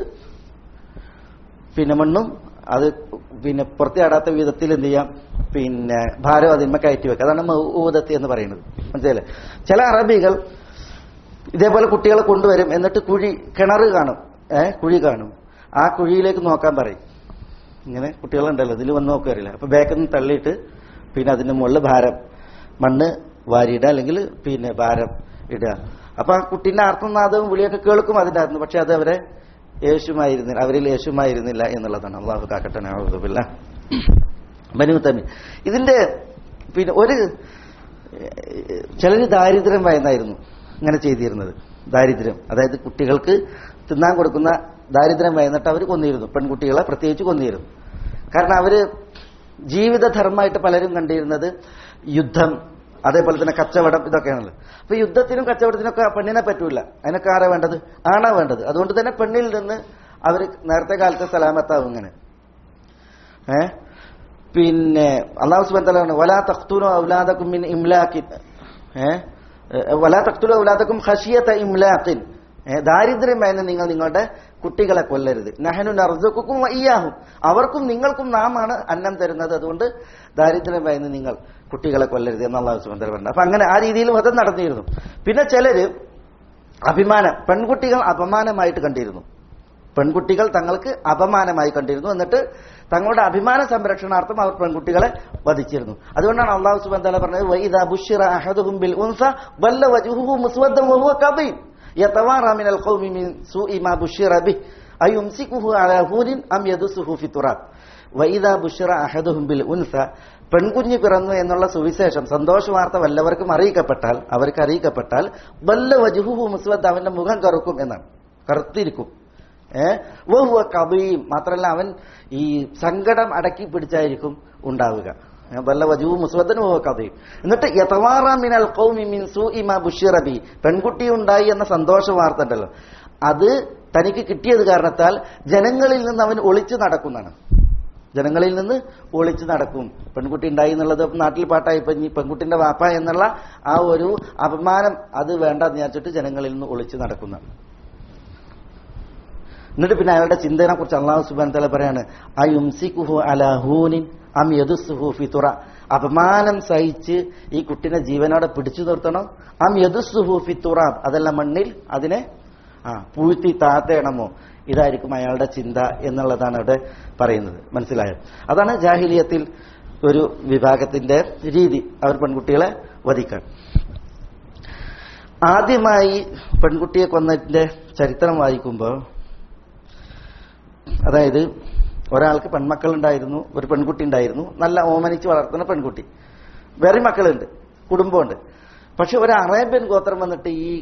പിന്നെ മണ്ണും അത് പിന്നെ പുറത്തിയാടാത്ത വിധത്തിൽ എന്ത് ചെയ്യാം പിന്നെ ഭാരം അതിന്മ കയറ്റി വെക്കുക അതാണ് ഊദത്തി എന്ന് പറയുന്നത് മനസ്സിലല്ലേ ചില അറബികൾ ഇതേപോലെ കുട്ടികളെ കൊണ്ടുവരും എന്നിട്ട് കുഴി കിണറ് കാണും ഏ കുഴി കാണും ആ കുഴിയിലേക്ക് നോക്കാൻ പറയും ഇങ്ങനെ കുട്ടികളുണ്ടല്ലോ ഇതിൽ വന്ന് നോക്കാറില്ല അപ്പൊ ബാക്കിൽ നിന്ന് തള്ളിയിട്ട് പിന്നെ അതിന്റെ മുകളിൽ ഭാരം മണ്ണ് വാരിയിടുക അല്ലെങ്കിൽ പിന്നെ ഭാരം ഇടുക അപ്പൊ ആ കുട്ടീന്റെ ആർത്തനാദവും വിളിയൊക്കെ കേൾക്കും അതിന്റെ അകത്ത് പക്ഷെ അത് അവരെ യേശുമായിരുന്നില്ല അവരിൽ യേശുമായിരുന്നില്ല എന്നുള്ളതാണ് അള്ളാഹു കാക്കട്ടെ നഅൂദുബില്ല ബനു തമീം ഇതിന്റെ പിന്നെ ഒരു ചിലര് ദാരിദ്ര്യം ഭയന്നായിരുന്നു ഇങ്ങനെ ചെയ്തിരുന്നത് ദാരിദ്ര്യം അതായത് കുട്ടികൾക്ക് തിന്നാൻ കൊടുക്കുന്ന ദാരിദ്ര്യം ഭയന്നിട്ട് അവർ കൊന്നിരുന്നു പെൺകുട്ടികളെ പ്രത്യേകിച്ച് കൊന്നിരുന്നു കാരണം അവര് ജീവിതധർമ്മമായിട്ട് പലരും കണ്ടിരുന്നത് യുദ്ധം അതേപോലെ തന്നെ കച്ചവടം ഇതൊക്കെയാണല്ലോ അപ്പൊ യുദ്ധത്തിനും കച്ചവടത്തിനൊക്കെ പെണ്ണിനെ പറ്റൂല അതിനൊക്കെ ആരാ വേണ്ടത് ആണാ വേണ്ടത് അതുകൊണ്ട് തന്നെ പെണ്ണിൽ നിന്ന് അവർ നേരത്തെ കാലത്തെ സലാമത്താവും ഇങ്ങനെ ഏ പിന്നെ അള്ളാഹു സുബാൻ തലാണ് വലാ തഖ്തുലു ഔലാദക്കും മിൻ ഇംലാഖിൻ ഏ വലാ തഖ്തുലു ഔലാദക്കും ഖശിയത ഇംലാഖിൻ ഏ, ദാരിദ്ര്യമായെന്ന് നിങ്ങൾ നിങ്ങളുടെ കുട്ടികളെ കൊല്ലരുത് നഹനു നർസുക്കും വയ്യാഹും അവർക്കും നിങ്ങൾക്കും നാമാണ് അന്നം തരുന്നത് അതുകൊണ്ട് ദാരിദ്ര്യമായെന്ന് നിങ്ങൾ കുട്ടികളെ കൊല്ലരുത് എന്ന് അള്ളാഹു സുബാൻ പറഞ്ഞു അപ്പൊ അങ്ങനെ ആ രീതിയിൽ വധം നടന്നിരുന്നു പിന്നെ ചിലര് അഭിമാനം പെൺകുട്ടികൾ അപമാനമായിട്ട് കണ്ടിരുന്നു പെൺകുട്ടികൾ തങ്ങൾക്ക് അപമാനമായി കണ്ടിരുന്നു എന്നിട്ട് തങ്ങളുടെ അഭിമാന സംരക്ഷണാർത്ഥം അവർ പെൺകുട്ടികളെ വധിച്ചിരുന്നു അതുകൊണ്ടാണ് അള്ളാഹു സുബാൻ തല പറഞ്ഞത് വൈദാ ബുഷിറ അഹദുഹും ബിൽ ഉൻസ വല്ല വജുഹുഹു മുസ്വദ്ദൻ വഹുവ കദീം യതവാറ മിനൽ ഖൗമി മിൻ സൂഇ മാ ബുഷിറ ബിഹി അയുംസികുഹു അലാ ഹൂനിൻ അം യദുസുഹു ഫി തുറാബ് വൈദാ ബുഷിറ അഹദുഹും ബിൽ ഉൻസ പെൺകുഞ്ഞ് പിറന്നു എന്നുള്ള സുവിശേഷം സന്തോഷ വാർത്ത വല്ലവർക്കും അറിയിക്കപ്പെട്ടാൽ അവർക്ക് അറിയിക്കപ്പെട്ടാൽ വല്ല വജുഹുഹു മുസ്വദ് അവന്റെ മുഖം കറുക്കും എന്നാണ് കറുത്തിരിക്കും ഏഹ് വഹുവ കബീം മാത്രമല്ല അവൻ ഈ സങ്കടം അടക്കി പിടിച്ചായിരിക്കും ഉണ്ടാവുക ഏ, വല്ല വജൂ മുസ്വദൻ വഹുവ കബീം എന്നിട്ട് യതവാറ മിനൽ ഖൗമി മിൻ സൂഇ മാ ബുഷിറ ബി പെൺകുട്ടി ഉണ്ടായി എന്ന സന്തോഷ വാർത്ത ഉണ്ടല്ലോ അത് തനിക്ക് കിട്ടിയത് കാരണത്താൽ ജനങ്ങളിൽ നിന്ന് അവൻ ഒളിച്ചു നടക്കുന്നതാണ് ജനങ്ങളിൽ നിന്ന് ഒളിച്ചു നടക്കും പെൺകുട്ടി ഉണ്ടായി എന്നുള്ളത് നാട്ടിൽ പാട്ടായി ഇപ്പൊ ഇനി പെൺകുട്ടിന്റെ വാപ്പ എന്നുള്ള ആ ഒരു അപമാനം അത് വേണ്ടെന്ന് വിചാരിച്ചിട്ട് ജനങ്ങളിൽ നിന്ന് ഒളിച്ചു നടക്കുന്നതാണ് എന്നിട്ട് പിന്നെ അയാളുടെ ചിന്തനെ കുറിച്ച് അള്ളാഹു സുബാൻ തല പറയാണ് ആ യുംസിക്കുഹു അലഹൂനിൻ അം യദുസുഹു ഫിതുറ അപമാനം സഹിച്ച് ഈ കുട്ടിനെ ജീവനോടെ പിടിച്ചു നിർത്തണം അം യദുസുഹു ഫിത്തുറാബ് അതല്ല മണ്ണിൽ അതിനെ ആ പൂഴ്ത്തി താത്തേണമോ ഇതായിരിക്കും അയാളുടെ ചിന്ത എന്നുള്ളതാണ് അവിടെ പറയുന്നത് മനസ്സിലായോ അതാണ് ജാഹിലിയത്തിൽ ഒരു വിഭാഗത്തിന്റെ രീതി അവർ പെൺകുട്ടികളെ വധിക്കാൻ ആദ്യമായി പെൺകുട്ടിയെ കൊന്നതിന്റെ ചരിത്രം വായിക്കുമ്പോൾ അതായത് ഒരാൾക്ക് പെൺമക്കൾ ഉണ്ടായിരുന്നു ഒരു പെൺകുട്ടി ഉണ്ടായിരുന്നു നല്ല ഓമനിച്ച് വളർത്തുന്ന പെൺകുട്ടി വേറെ മക്കളുണ്ട് കുടുംബമുണ്ട് പക്ഷെ ഒരു അറേബ്യൻ ഗോത്രം വന്നിട്ട് ഈ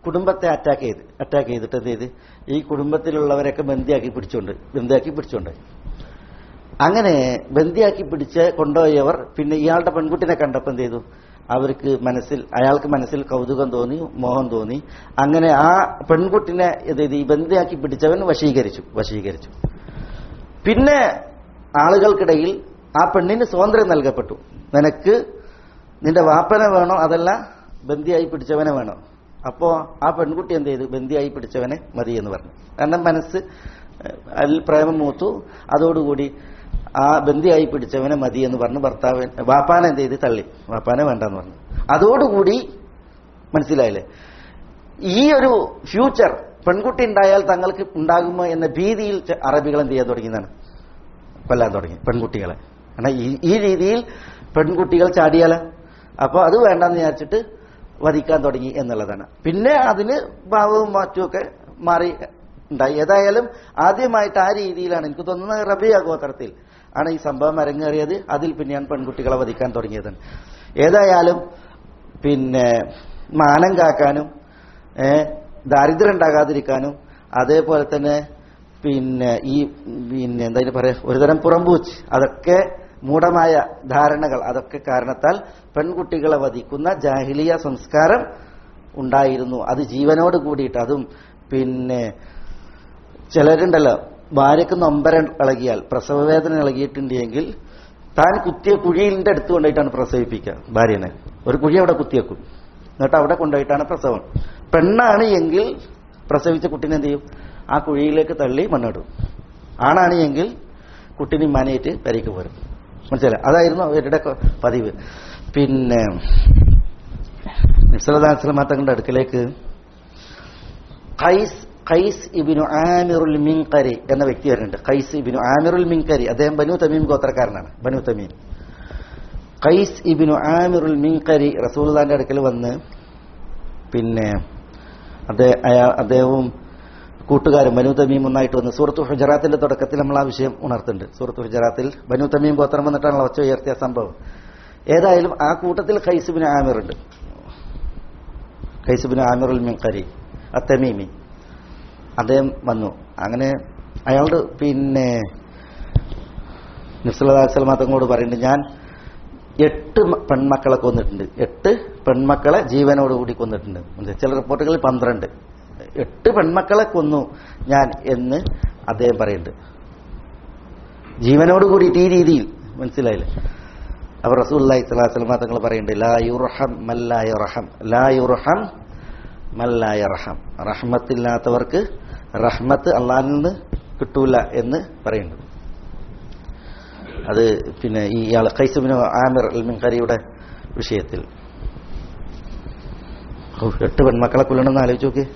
കുടുംബത്തെ അറ്റാക്ക് ചെയ്ത് അറ്റാക്ക് ചെയ്തിട്ട് എന്ത് ചെയ്ത് ഈ കുടുംബത്തിലുള്ളവരൊക്കെ ബന്ദിയാക്കി പിടിച്ചോണ്ട് ബന്ദിയാക്കി പിടിച്ചോണ്ട് അങ്ങനെ ബന്ദിയാക്കി പിടിച്ച് കൊണ്ടുപോയവർ പിന്നെ ഇയാളുടെ പെൺകുട്ടിനെ കണ്ടപ്പോൾ എന്ത് ചെയ്തു അവർക്ക് മനസ്സിൽ അയാൾക്ക് മനസ്സിൽ കൗതുകം തോന്നി മോഹം തോന്നി അങ്ങനെ ആ പെൺകുട്ടിനെ ഇത് ചെയ്ത് ഈ ബന്ദിയാക്കി പിടിച്ചവൻ വശീകരിച്ചു വശീകരിച്ചു പിന്നെ ആളുകൾക്കിടയിൽ ആ പെണ്ണിന് സ്വാതന്ത്ര്യം നൽകപ്പെട്ടു നിനക്ക് നിന്റെ വാപ്പനെ വേണോ അതല്ല ബന്ദിയായി പിടിച്ചവനെ വേണോ അപ്പോ ആ പെൺകുട്ടി എന്ത് ചെയ്തു ബന്ദിയായി പിടിച്ചവനെ മതി എന്ന് പറഞ്ഞു കാരണം മനസ്സ് ഏഹ്, അതിൽ പ്രേമം മൂത്തു അതോടുകൂടി ആ ബന്ദിയായി പിടിച്ചവനെ മതി എന്ന് പറഞ്ഞു ഭർത്താവ് വാപ്പാനെ എന്ത് ചെയ്ത് തള്ളി വാപ്പാനെ വേണ്ടെന്ന് പറഞ്ഞു അതോടുകൂടി മനസ്സിലായില്ലേ ഈ ഒരു ഫ്യൂച്ചർ പെൺകുട്ടി ഉണ്ടായാൽ തങ്ങൾക്ക് ഉണ്ടാകുമോ എന്ന ഭീതിയിൽ ചെ- അറബികൾ എന്ത് ചെയ്യാൻ തുടങ്ങിയതാണ് കൊല്ലാൻ തുടങ്ങി പെൺകുട്ടികളെ കാരണം ഈ ഈ രീതിയിൽ പെൺകുട്ടികൾ ചാടിയാല അപ്പോൾ അത് വേണ്ടെന്ന് വിചാരിച്ചിട്ട് വധിക്കാൻ തുടങ്ങി എന്നുള്ളതാണ് പിന്നെ അതിന് ഭാവവും മാറ്റുമൊക്കെ മാറി ഉണ്ടായി ഏതായാലും ആദ്യമായിട്ട് ആ രീതിയിലാണ് എനിക്ക് തോന്നുന്നത് റബിയ ഗോത്രത്തിൽ ആണ് ഈ സംഭവം അരങ്ങേറിയത് അതിൽ പിന്നെയാണ് പെൺകുട്ടികളെ വധിക്കാൻ തുടങ്ങിയത് ഏതായാലും പിന്നെ മാനം കാക്കാനും ഏ, ദാരിദ്ര്യം ഉണ്ടാകാതിരിക്കാനും അതേപോലെ തന്നെ പിന്നെ ഈ പിന്നെ എന്താ പറയാ ഒരുതരം പുറംപൂച്ച് അതൊക്കെ മൂഢമായ ധാരണകൾ അതൊക്കെ കാരണത്താൽ പെൺകുട്ടികളെ വധിക്കുന്ന ജാഹിലിയ സംസ്കാരം ഉണ്ടായിരുന്നു അത് ജീവനോട് കൂടിയിട്ട് അതും പിന്നെ ചിലരുണ്ടല്ലോ ഭാര്യക്ക് നൊമ്പരം ഇളകിയാൽ പ്രസവവേദന ഇളകിയിട്ടുണ്ടെങ്കിൽ താൻ കുത്തിയ കുഴിയിലിന്റെ അടുത്ത് കൊണ്ടുപോയിട്ടാണ് പ്രസവിപ്പിക്കുക ഭാര്യനെ ഒരു കുഴി അവിടെ കുത്തിയേക്കും എന്നിട്ട് അവിടെ കൊണ്ടുപോയിട്ടാണ് പ്രസവം പെണ്ണാണ് എങ്കിൽ പ്രസവിച്ച കുട്ടീനെ എന്ത് ചെയ്യും ആ കുഴിയിലേക്ക് തള്ളി മണ്ണിടും ആണാണ് എങ്കിൽ കുട്ടീനെ മനേറ്റ് പെരയ്ക്ക് പോരും മനസ്സിലായി അതായിരുന്നു അവരുടെ ക- പതിവ് പിന്നെ നിസ്സലദാസ്ലമ തങ്ങളുടെ അടുക്കലേക്ക് ഖൈസ് ഖൈസ് ഇബിനു ആമിറുൽ മിൻകരി എന്ന വ്യക്തി വരുന്നുണ്ട് ഖൈസ് ഇബിനു ആമിറുൽ മിൻകരി അദ്ദേഹം ബനു തമീം ഗോത്രക്കാരനാണ് ബനു തമീം ഖൈസ് ഇബിനു ആമിറുൽ മിൻകരി റസൂൽദാന്റെ അടുക്കൽ വന്ന് പിന്നെ അദ്ദേഹം അയാ- അദ്ദേഹവും കൂട്ടുകാരും ബനു തമീം ഒന്നായിട്ട് വന്ന് സൂറത്ത് ഹുജറാത്തിന്റെ തുടക്കത്തിൽ നമ്മൾ ആ വിഷയം ഉണർത്തുന്നുണ്ട് സൂറത്ത് ഹുജറാത്തിൽ ബനു തമീം ഗോത്രം വന്നിട്ടാണല്ലോ ഒച്ച ഉയർത്തിയ സംഭവം ഏതായാലും ആ കൂട്ടത്തിൽ ഖൈസുബിന് ആമിറുണ്ട് ഖൈസുബിന് ആമിറുൽ മിൻകരി അത്തമീമി അദ്ദേഹം വന്നു അങ്ങനെ അയാളോട് പിന്നെ നിസ്ലാസ്ലമ തങ്ങളോട് പറയുന്നുണ്ട് ഞാൻ എട്ട് മ- പെൺമക്കളെ കൊന്നിട്ടുണ്ട് എട്ട് പെൺമക്കളെ ജീവനോടുകൂടി കൊന്നിട്ടുണ്ട് മനസ്സിലായോ? ചില റിപ്പോർട്ടുകളിൽ പന്ത്രണ്ട് എട്ട് പെൺമക്കളെ കൊന്നു ഞാൻ എന്ന് അദ്ദേഹം പറയുന്നുണ്ട് ജീവനോട് കൂടിയിട്ട് ഈ രീതിയിൽ മനസ്സിലായില്ലേ അപ്പൊ റസൂല്ലി സ്വലാസ്ലമ തങ്ങൾ പറയുന്നുണ്ട് ലാ യുർഹം മല്ലാ യുർഹം ലാ യുർഹം മല്ലാ യർഹം റഹ്മത്തില്ലാത്തവർക്ക് റഹ്മത്ത് അള്ളാഹിൽ നിന്ന് കിട്ടൂല എന്ന് പറയുന്നുണ്ട് അത് പിന്നെ ഈ ഇയാൾ ഖൈസുബിന് ആമിർ അൽ മിൻഖരിയുടെ വിഷയത്തിൽ ഔ, എട്ട് പെൺമക്കളെ കൊല്ലണമെന്ന് ആലോചിച്ച് നോക്കി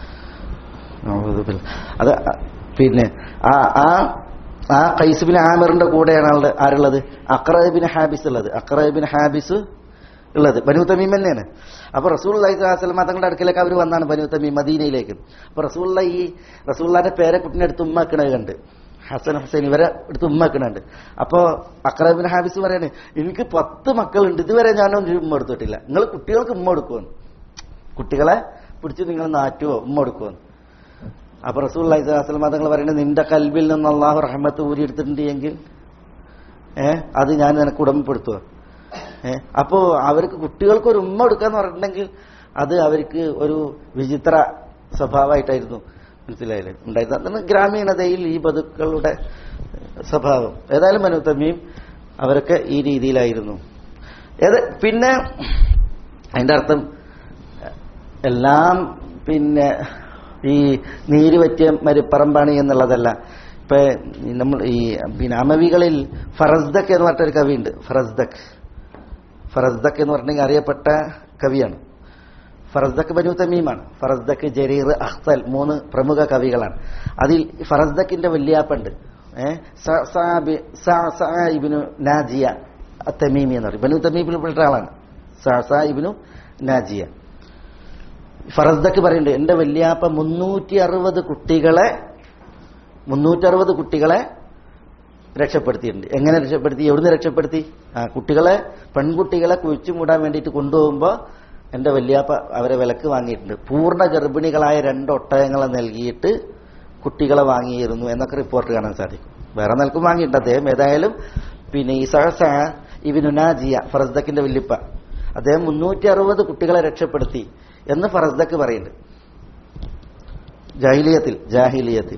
അത് അ- പിന്നെ ആ ആ ആ ഖൈസുബിൻ ആമിറിന്റെ കൂടെയാണ് ആളുടെ ആരുള്ളത് അക്രബിൻ ഹാബിസ് ഉള്ളത് അക്രബിൻ ഹാബിസ് ഉള്ളത് ബനു തമീം തന്നെയാണ് അപ്പൊ റസൂൽ അലൈഹിസ്ലാം തങ്ങളുടെ അടുക്കലേക്ക് അവർ വന്നാണ് ബനു തമീം മദീനയിലേക്ക് അപ്പൊ റസൂള്ള ഈ റസൂള്ളാന്റെ പേരെ കുട്ടിനെ എടുത്ത് ഉമ്മാക്കണത് കണ്ട് ഹസൻ ഹുസൈൻ ഇവരെ എടുത്ത് ഉമ്മാക്കണുണ്ട് അപ്പോ അക്രബിൻ ഹാബിസ് പറയാണ് എനിക്ക് പത്ത് മക്കളുണ്ട് ഇതുവരെ ഞാനൊന്നും ഉമ്മ എടുത്തിട്ടില്ല നിങ്ങൾ കുട്ടികൾക്ക് ഉമ്മ കൊടുക്കുമെന്ന് കുട്ടികളെ പിടിച്ച് നിങ്ങൾ നാറ്റുവോ ഉമ്മ കൊടുക്കുമെന്ന് അപ്പൊ റസൂൽ അലൈഹിസ്ലാം തങ്ങൾ പറയുന്നത് നിന്റെ കൽബിൽ നിന്ന് അള്ളാഹു റഹ്മത്ത് ഊരിയെടുത്തിട്ടുണ്ട് എങ്കിൽ ഏഹ് അത് ഞാൻ നിനക്ക് ഉടമപ്പെടുത്തുക ഏഹ് അപ്പോ അവർക്ക് കുട്ടികൾക്ക് ഒരു ഉമ്മ കൊടുക്കാന്ന് പറഞ്ഞിട്ടുണ്ടെങ്കിൽ അത് അവർക്ക് ഒരു വിചിത്ര സ്വഭാവമായിട്ടായിരുന്നു മനസ്സിലായില്ലേ ഉണ്ടായിരുന്നത് അതാണ് ഗ്രാമീണതയിൽ ഈ ബതുക്കളുടെ സ്വഭാവം ഏതായാലും മനു തമ്മീം അവരൊക്കെ ഈ രീതിയിലായിരുന്നു ഏത് പിന്നെ അതിന്റെ അർത്ഥം എല്ലാം പിന്നെ ഈ നീര് പറ്റിയ മരുപ്പറമ്പാണ് എന്നുള്ളതല്ല ഇപ്പൊ ഈ നമ്മൾ ഈ പിന്നെ അമവികളിൽ ഫറസ്ദക് എന്ന് പറഞ്ഞിട്ടൊരു കവിയുണ്ട് ഫറസ്ദക് ഫറസ്ദക് എന്ന് പറഞ്ഞിട്ടുണ്ടെങ്കിൽ അറിയപ്പെട്ട കവിയാണ് ഫറസ്ദക് ബനു തമീമാണ് ഫറസ്ദക് ജരീർ അഖ്തൽ മൂന്ന് പ്രമുഖ കവികളാണ് അതിൽ ഫറസ്ദക്കിന്റെ വല്യാപ്പുണ്ട് ഏഹ് സ- സാബി- സ- സ ഇബ്നു നാജിയ തമീമി എന്ന് പറയും ബനു തമീമിൽപ്പെട്ട ആളാണ് സ- സ ഇബ്നു നാജിയ ഫറസ്ദക്ക് പറയുന്നുണ്ട് എന്റെ വല്യാപ്പ മുന്നൂറ്റി അറുപത് കുട്ടികളെ മുന്നൂറ്റി അറുപത് കുട്ടികളെ രക്ഷപ്പെടുത്തിയിട്ടുണ്ട് എങ്ങനെ രക്ഷപ്പെടുത്തി എവിടുന്ന് രക്ഷപ്പെടുത്തി ആ കുട്ടികളെ പെൺകുട്ടികളെ കുഴിച്ചു മൂടാൻ വേണ്ടിയിട്ട് കൊണ്ടുപോകുമ്പോൾ എന്റെ വല്യാപ്പ അവരെ വിലക്ക് വാങ്ങിയിട്ടുണ്ട് പൂർണ്ണ ഗർഭിണികളായ രണ്ട് ഒട്ടകങ്ങളെ നൽകിയിട്ട് കുട്ടികളെ വാങ്ങിയിരുന്നു എന്നൊക്കെ റിപ്പോർട്ട് കാണാൻ സാധിക്കും വേറെ നിലക്കും വാങ്ങിയിട്ടുണ്ട് അദ്ദേഹം ഏതായാലും പിന്നെ ഈ സഹസ ഇബിനുനാജിയ ഫറസ്ദക്കിന്റെ വല്യപ്പ അദ്ദേഹം മുന്നൂറ്റി അറുപത് കുട്ടികളെ രക്ഷപ്പെടുത്തി എന്ന് ഫറസ്ദക്ക് പറയുന്നുണ്ട് ജാഹിലിയത്തിൽ ജാഹിലിയത്തിൽ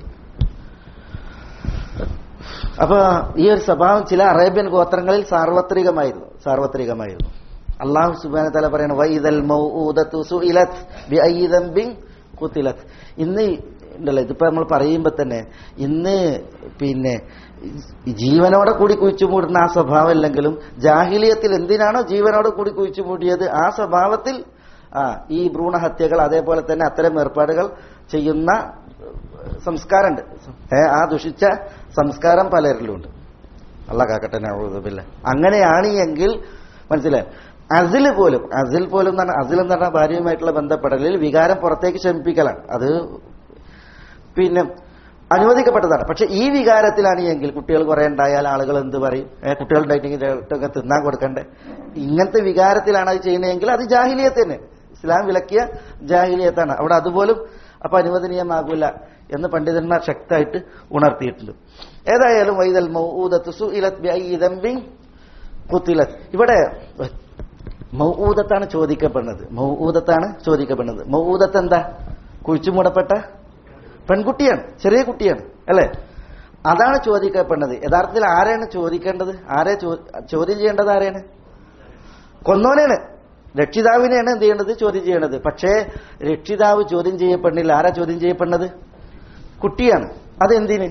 അപ്പൊ ഈ ഒരു സ്വഭാവം ചില അറേബ്യൻ ഗോത്രങ്ങളിൽ സാർവത്രികമായിരുന്നു സാർവത്രികമായിരുന്നു അള്ളാഹു സുബാന തല പറയണ വൈദൽ മൗഊദത്തു സുഇലത് ബിഅയ്യി ദംബിൻ ഖുതിലത് ഇന്ന് ഉണ്ടല്ലോ ഇതിപ്പോ നമ്മൾ പറയുമ്പോ തന്നെ ഇന്ന് പിന്നെ ജീവനോടെ കൂടി കുഴിച്ചു മൂടുന്ന ആ സ്വഭാവം ഇല്ലെങ്കിലും ജാഹിലിയത്തിൽ എന്തിനാണോ ജീവനോടെ കൂടി കുഴിച്ചു മൂടിയത് ആ സ്വഭാവത്തിൽ ആ ഈ ഭ്രൂണഹത്യകൾ അതേപോലെ തന്നെ അത്തരം ഏർപ്പാടുകൾ ചെയ്യുന്ന സംസ്കാരമുണ്ട് ഏ, ആ ദുഷിച്ച സംസ്കാരം പലരിലുമുണ്ട് അല്ല കാക്കട്ടെ നഴുതുമില്ല അങ്ങനെയാണ് എങ്കിൽ മനസ്സിലായി അസിൽ പോലും അസിൽ പോലും എന്ന് പറഞ്ഞാൽ അസിൽ എന്ന് പറഞ്ഞാൽ ഭാര്യയുമായിട്ടുള്ള ബന്ധപ്പെടലിൽ വികാരം പുറത്തേക്ക് ശമിപ്പിക്കലാണ് അത് പിന്നെ അനുവദിക്കപ്പെട്ടതാണ് പക്ഷെ ഈ വികാരത്തിലാണ് എങ്കിൽ കുട്ടികൾ കുറെ ഉണ്ടായാൽ ആളുകൾ എന്ത് പറയും ഏ, കുട്ടികൾ ഉണ്ടായിട്ടെങ്കിൽ ഒക്കെ തിന്നാൻ കൊടുക്കണ്ടേ ഇങ്ങനത്തെ വികാരത്തിലാണ് അത് ചെയ്യുന്നതെങ്കിൽ അത് ജാഹിലിയത്ത് തന്നെ ഇസ്ലാം വിലക്കിയ ജാഹിലിയത്താണ് അവിടെ അതുപോലും അപ്പൊ അനുവദനീയമാകൂല എന്ന് പണ്ഡിതന്മാർ ശക്തമായിട്ട് ഉണർത്തിയിട്ടുണ്ട് ഏതായാലും വൈദൽ മൗഊദത്ത് സുഇലത് ബിഅയ്യി ദംബിൻ ഖുതിലത് ഇവിടെ മൗഊദത്താണ് ചോദിക്കപ്പെടുന്നത് മൗഊദത്താണ് ചോദിക്കപ്പെടുന്നത് മൗഊദത്ത് എന്താ കുഴിച്ചുമൂടപ്പെട്ട പെൺകുട്ടിയാണ് ചെറിയ കുട്ടിയാണ് അല്ലേ അതാണ് ചോദിക്കപ്പെടുന്നത് യഥാർത്ഥത്തിൽ ആരെയാണ് ചോദിക്കേണ്ടത് ആരെ ചോ- ചോദ്യം ചെയ്യേണ്ടത് ആരെയാണ് കൊന്നോനെയാണ് രക്ഷിതാവിനെയാണ് എന്ത് ചെയ്യേണ്ടത് ചോദ്യം ചെയ്യേണ്ടത് പക്ഷേ രക്ഷിതാവ് ചോദ്യം ചെയ്യപ്പെടുന്നില്ല ആരാ ചോദ്യം ചെയ്യപ്പെടുന്നത് കുട്ടിയാണ് അതെന്തിന്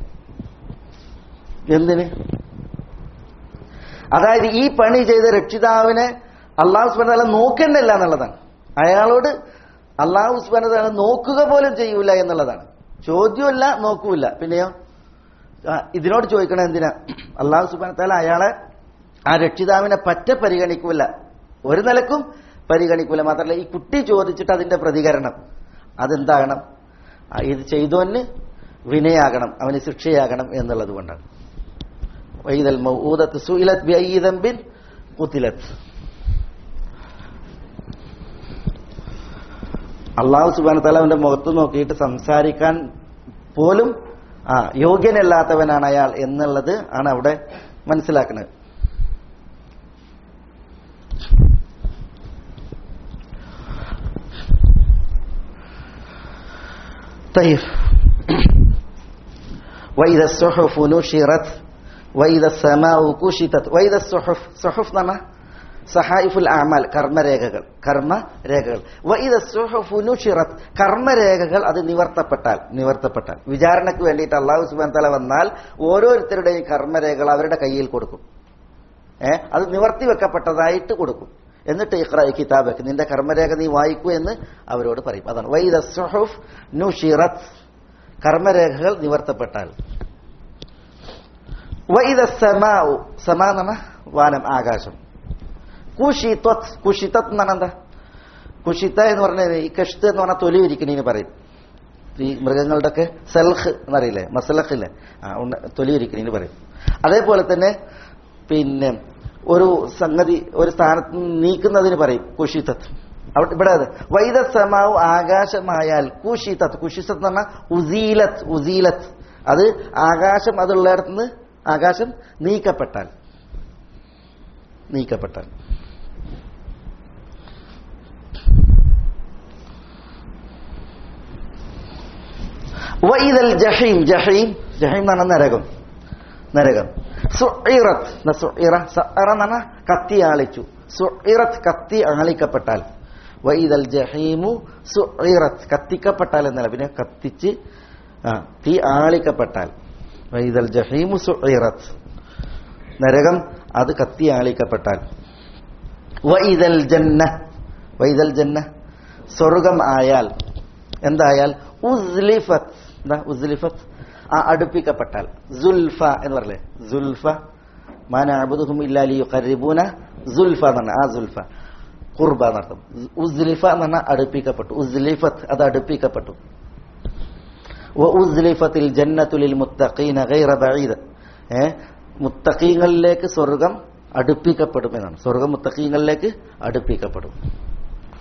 എന്തിന് അതായത് ഈ പണി ചെയ്ത രക്ഷിതാവിനെ അള്ളാഹു സുബാന നോക്കേണ്ടല്ല എന്നുള്ളതാണ് അയാളോട് അള്ളാഹു സുബാന നോക്കുക പോലും ചെയ്യൂല എന്നുള്ളതാണ് ചോദ്യമല്ല നോക്കൂല പിന്നെയോ ആ, ഇതിനോട് ചോദിക്കണം എന്തിനാ അള്ളാഹു സുബാന താല അയാളെ ആ രക്ഷിതാവിനെ പറ്റ പരിഗണിക്കൂല ഒരു നിലക്കും പരിഗണിക്കൂല മാത്രമല്ല ഈ കുട്ടി ചോദിച്ചിട്ട് അതിന്റെ പ്രതികരണം അതെന്താകണം ആ, ഇത് ചെയ്തോന് വിനയാകണം അവന് ശിക്ഷയാകണം എന്നുള്ളത് കൊണ്ടാണ് വൈദൽ മൗഊദത്ത് സുഇലത് ബിഅയ്യി ദംബിൻ ഖുതിലത് അള്ളാഹു സുബാന തല അവന്റെ മുഖത്ത് നോക്കിയിട്ട് സംസാരിക്കാൻ പോലും ആ യോഗ്യനല്ലാത്തവനാണ് അയാൾ എന്നുള്ളത് ആണ് അവിടെ മനസ്സിലാക്കുന്നത് طيب وإذا الصحف نشرت وإذا السماء كشطت وإذا الصحف صحف എന്നാ സഹായിഫുൽ അമാൽ കർമ്മരേഖകൾ കർമ്മരേഖകൾ വൈദ സുഹഫു നുഷിറത്ത് കർമ്മരേഖകൾ അത് നിവർത്തപ്പെട്ടാൽ നിവർത്തപ്പെട്ടാൽ വിചാരണയ്ക്ക് വേണ്ടിയിട്ട് അള്ളാഹു സുബാൻ തല വന്നാൽ ഓരോരുത്തരുടെയും കർമ്മരേഖകൾ അവരുടെ കയ്യിൽ കൊടുക്കും ഏ അത് നിവർത്തി വെക്കപ്പെട്ടതായിട്ട് കൊടുക്കും എന്നിട്ട് ഇഖ്റ കിതാബക്ക് നിന്റെ കർമ്മരേഖ നീ വായിക്കൂ എന്ന് അവരോട് പറയും അതാണ് വൈദ സുഹഫ് നുഷിറത്ത് കർമ്മരേഖകൾ നിവർത്തപ്പെട്ടാൽ വൈദ സമാഉ സമാ എന്ന് പറഞ്ഞാൽ വാനം ആകാശം കുഷിത്വത് കുഷിത്തത് എന്ന് പറഞ്ഞാൽ എന്താ കുഷിത്ത എന്ന് പറഞ്ഞാൽ ഈ കഷ്ത് എന്ന് പറഞ്ഞാൽ തൊലി ഉരിക്കണീന് പറയും ഈ മൃഗങ്ങളുടെ ഒക്കെ സെൽഹ് എന്നറിയില്ലേ മസലഖ് ഇല്ലേ ആ ഉണ്ട് തൊലി ഉരിക്കണീന് പറയും അതേപോലെ തന്നെ പിന്നെ ഒരു സംഗതി ഒരു സ്ഥാനത്ത് നിന്ന് നീക്കുന്നതിന് പറയും കുഷിത്തത്ത് അവിടെ ഇവിടെ അത് വൈദസമാവ് ആകാശമായാൽ കുഷിത്തത്ത് കുഷിത്തത്ത് എന്ന് പറഞ്ഞാൽ ഉസീലത്ത് ഉസീലത്ത് അത് ആകാശം അതുള്ളിടത്തുനിന്ന് ആകാശം നീക്കപ്പെട്ടാൽ നീക്കപ്പെട്ടാൽ വൈദൽ ജഹീം ജഹീം ജഹീം എന്ന് പറഞ്ഞാൽ നരകം നരകം സുഇറത്ത് എന്നാ സുഇറ സഅറ എന്ന് പറഞ്ഞാൽ കത്തി ആളിച്ചു സുഇറത്ത് കത്തി ആളിക്കപ്പെട്ടാൽ വൈദൽ ജഹീമു സുഇറത്ത് കത്തിക്കപ്പെട്ടാൽ എന്നല്ല പിന്നെ കത്തിച്ച് ആ തീ ആളിക്കപ്പെട്ടാൽ വൈദൽ ജഹീമു സുഇറത്ത് നരകം അത് കത്തി ആളിക്കപ്പെട്ടാൽ വൈദൽ ജന്ന വൈദൽ ജന്ന സ്വർഗം ആയാൽ എന്തായാൽ ഉസ്ലിഫത്ത് എന്താ ഉസ്ലിഫത്ത് ആ അടുപ്പിക്കപ്പെട്ടാൽ സുൽഫ എന്ന് പറയല്ലേ സുൽഫ മാനാബുദുഹും ഇല്ലാലി യുഖർരിബൂന സുൽഫ എന്ന് പറഞ്ഞ ആ സുൽഫ ഖുർബ എന്നർത്ഥം ഉസ്ലിഫ എന്ന് പറഞ്ഞാൽ അടുപ്പിക്കപ്പെട്ടു ഉസ്ലിഫത്ത് അത് അടുപ്പിക്കപ്പെട്ടു ഉസ്ലിഫത്തിൽ ജന്നത്തുലിൽ മുത്തഖീന ഗൈറ ബഈദ ഏ മുത്തഖീങ്ങളിലേക്ക് സ്വർഗം അടുപ്പിക്കപ്പെടും എന്നാണ് സ്വർഗം മുത്തഖീങ്ങളിലേക്ക് അടുപ്പിക്കപ്പെടും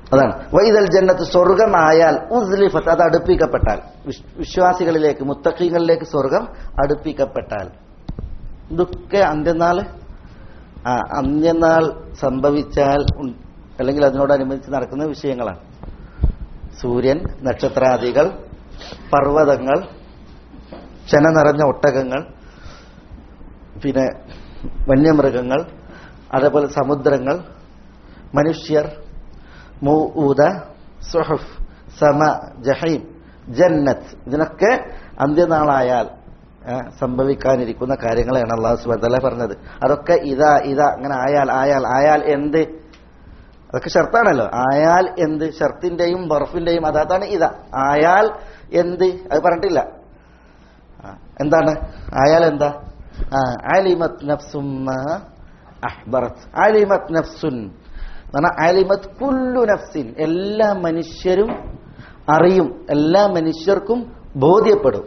അതാണ് വൈദൽ ജന്നത്ത് സ്വർഗമായാൽ ഉസ്ലിഫത്ത് അത് അടുപ്പിക്കപ്പെട്ടാൽ വിശ്- വിശ്വാസികളിലേക്ക് മുത്തഖീങ്ങളിലേക്ക് സ്വർഗം അടുപ്പിക്കപ്പെട്ടാൽ ഇതൊക്കെ അന്ത്യനാൾ ആ അന്ത്യനാൾ സംഭവിച്ചാൽ ഉൺ- അല്ലെങ്കിൽ അതിനോടനുബന്ധിച്ച് നടക്കുന്ന വിഷയങ്ങളാണ് സൂര്യൻ നക്ഷത്രാദികൾ പർവ്വതങ്ങൾ ചെന നിറഞ്ഞ ഒട്ടകങ്ങൾ പിന്നെ വന്യമൃഗങ്ങൾ അതേപോലെ സമുദ്രങ്ങൾ മനുഷ്യർ മൂഊദ സുഹഫ് സമ ജഹീം ജന്നത്ത് ഇതിനൊക്കെ അന്ത്യനാളായാൽ ആ, സംഭവിക്കാനിരിക്കുന്ന കാര്യങ്ങളാണ് അള്ളാഹു സുബാല പറഞ്ഞത് അതൊക്കെ ഇതാ ഇതാ അങ്ങനെ ആയാൽ ആയാൽ ആയാൽ എന്ത് അതൊക്കെ ഷർത്താണല്ലോ ആയാൽ എന്ത് ഷർത്തിന്റെയും ബർഫിന്റെയും അതാണ് ഇതാ ആയാൽ എന്ത് അത് പറഞ്ഞിട്ടില്ല ആ, എന്താണ് ആയാൽ എന്താ ആ, അലിമത് നഫ്സും മാ അഹ്ബറത് അലിമത് നഫ്സുൻ എന്ന് പറഞ്ഞാൽ അലിമത് കുല്ലു നഫ്സിൻ എല്ലാ മനുഷ്യരും അറിയും എല്ലാ മനുഷ്യർക്കും ബോധ്യപ്പെടും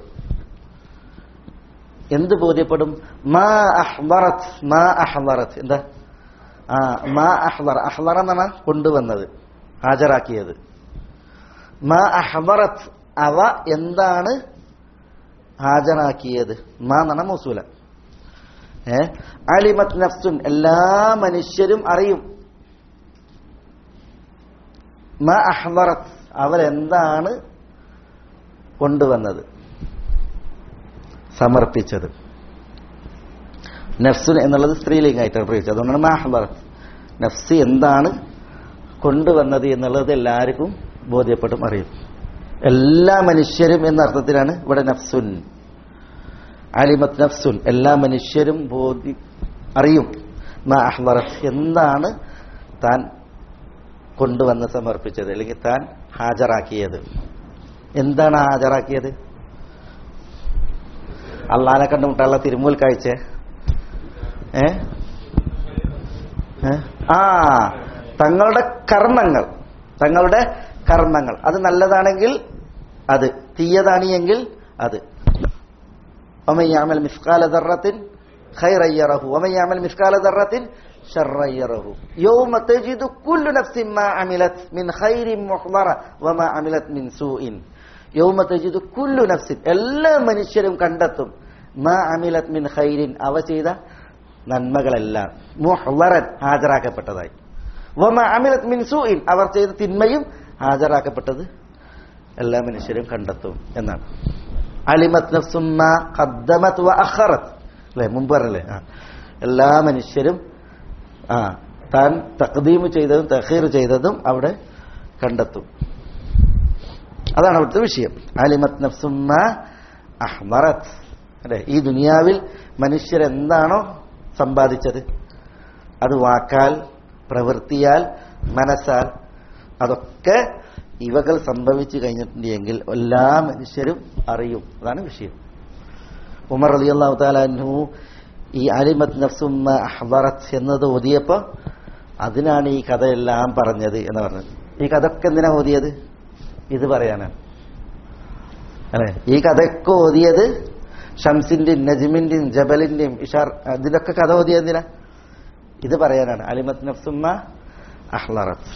എന്ത് ബോധ്യപ്പെടും മാ അഹ്ബറത് മാ അഹ്ബറത് എന്താ ആ മാ അഹ്ബറ അഹ്ബറ എന്ന് പറഞ്ഞാൽ കൊണ്ടുവന്നത് ഹാജരാക്കിയത് മാ അഹ്ബറത് അവ എന്താണ് ഹാജരാക്കിയത് മാ എന്ന് പറഞ്ഞാൽ മൗസൂല ഏ അലിമത് നഫ്സുൻ എല്ലാ മനുഷ്യരും അറിയും മാ അഹ്ബറത് അവരെന്താണ് കൊണ്ടുവന്നത് സമർപ്പിച്ചത് നഫ്സുൻ എന്നുള്ളത് സ്ത്രീലിംഗമായിട്ടാണ് പ്രയോഗിച്ചത് അതുകൊണ്ടാണ് മാഹബറത്ത് നഫ്സ് എന്താണ് കൊണ്ടുവന്നത് എന്നുള്ളത് എല്ലാവർക്കും ബോധ്യപ്പെടും അറിയും എല്ലാ മനുഷ്യരും എന്ന അർത്ഥത്തിലാണ് ഇവിടെ നഫ്സുൻ അലിമത് നഫ്സുൻ എല്ലാ മനുഷ്യരും ബോധി അറിയും മാ അഹ്ബറത്ത് എന്താണ് താൻ കൊണ്ടുവന്ന് സമർപ്പിച്ചത് അല്ലെങ്കിൽ താൻ ഹാജരാക്കിയത് എന്താണ് ഹാജരാക്കിയത് അള്ളാനെ കണ്ടുമുട്ടാനുള്ള തിരുമൂൽ കാഴ്ച ഏ ഏ? ആ തങ്ങളുടെ കർമ്മങ്ങൾ തങ്ങളുടെ കർമ്മങ്ങൾ അത് നല്ലതാണെങ്കിൽ അത് തീയതാണ് എങ്കിൽ അത് ومن يعمل مثقال ذرة خيرا يره ومن يعمل مثقال ذرة شرا يره يوم تجد كل نفس ما عملت من خير محضرة وما عملت من سوء يوم تجد كل نفس എല്ലാ മനുഷ്യരും കണ്ടെത്തും മാ അമിലത് മിൻ ഖൈരിൻ അവ ചെയ്ത നന്മകളെല്ലാം മുഹ്ളറൻ ഹാജരാക്കപ്പെട്ടതായി വമ അമിലത് മിൻ സൂഇൻ അവർ ചെയ്ത തിന്മയും ഹാജരാക്കപ്പെട്ടത് എല്ലാ മനുഷ്യരും കണ്ടെത്തും എന്നാണ് അലിമത് നഫ്സും മാ ഖദ്ദമത് വ അഖറത് അല്ലേ മുമ്പ് പറഞ്ഞല്ലേ ആ എല്ലാ മനുഷ്യരും ആ താൻ തഖദീം ചെയ്തതും തഖീർ ചെയ്തതും അവിടെ കണ്ടെത്തും അതാണ് അവിടുത്തെ വിഷയം അലിമത് നഫ്സും മാ അഹ്മറത് അല്ലെ ഈ ദുനിയാവിൽ മനുഷ്യരെന്താണോ സമ്പാദിച്ചത് അത് വാക്കാൽ പ്രവൃത്തിയാൽ മനസ്സാൽ അതൊക്കെ ഇവകൾ സംഭവിച്ചു കഴിഞ്ഞിട്ടുണ്ടെങ്കിൽ എല്ലാ മനുഷ്യരും അറിയും അതാണ് വിഷയം ഉമർ അലി അള്ളാഹു താലു ഈ അലിമത് നഫ്സും അഹ്ബറത്ത് എന്നത് ഓതിയപ്പോ അതിനാണ് ഈ കഥയെല്ലാം പറഞ്ഞത് എന്ന് പറഞ്ഞത് ഈ കഥയൊക്കെ എന്തിനാ ഓതിയത് ഇത് പറയാനാണ് അല്ലെ ഈ കഥയൊക്കെ ഓതിയത് ഷംസിന്റെയും നജ്മിന്റെയും ജബലിന്റെയും ഇഷാർ ഇതിലൊക്കെ കഥ ഓതിയത് എന്തിനാ ഇത് പറയാനാണ് അലിമത് നഫ്സുമ്മ അഹ്ലറത്ത്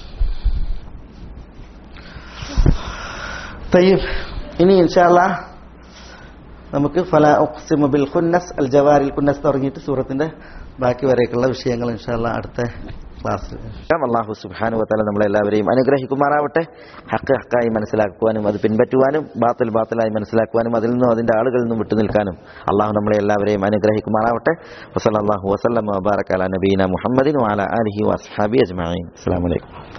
തയ്യബ് ഇനി ഇൻഷാല്ല നമുക്ക് ഫല ഉഖ്സിമു ബിൽ ഖുന്നസ് അൽ ജവാരിൽ കുന്നസ് തുടങ്ങിയിട്ട് സൂറത്തിന്റെ ബാക്കി വരേക്കുള്ള വിഷയങ്ങൾ ഇൻഷാല്ല അടുത്ത ക്ലാസ്സിൽ അള്ളാഹു സുബ്ഹാനു വതആല നമ്മളെല്ലാവരെയും അനുഗ്രഹിക്കുമാറാവട്ടെ ഹക്ക് ഹക്കായി മനസ്സിലാക്കുവാനും അത് പിൻപറ്റുവാനും ബാത്തിൽ ബാത്തിലായി മനസ്സിലാക്കുവാനും അതിൽ നിന്നും അതിന്റെ ആളുകളിൽ നിന്നും വിട്ടുനിൽക്കാനും അള്ളാഹു നമ്മളെ എല്ലാവരെയും അനുഗ്രഹിക്കുമാറാവട്ടെ വസല്ലല്ലാഹു വസല്ലം വബാറക അലാ നബീന മുഹമ്മദിൻ വഅലാ ആലിഹി വഅസ്ഹാബി അജ്മഈൻ അസ്സലാമു അലൈക്കും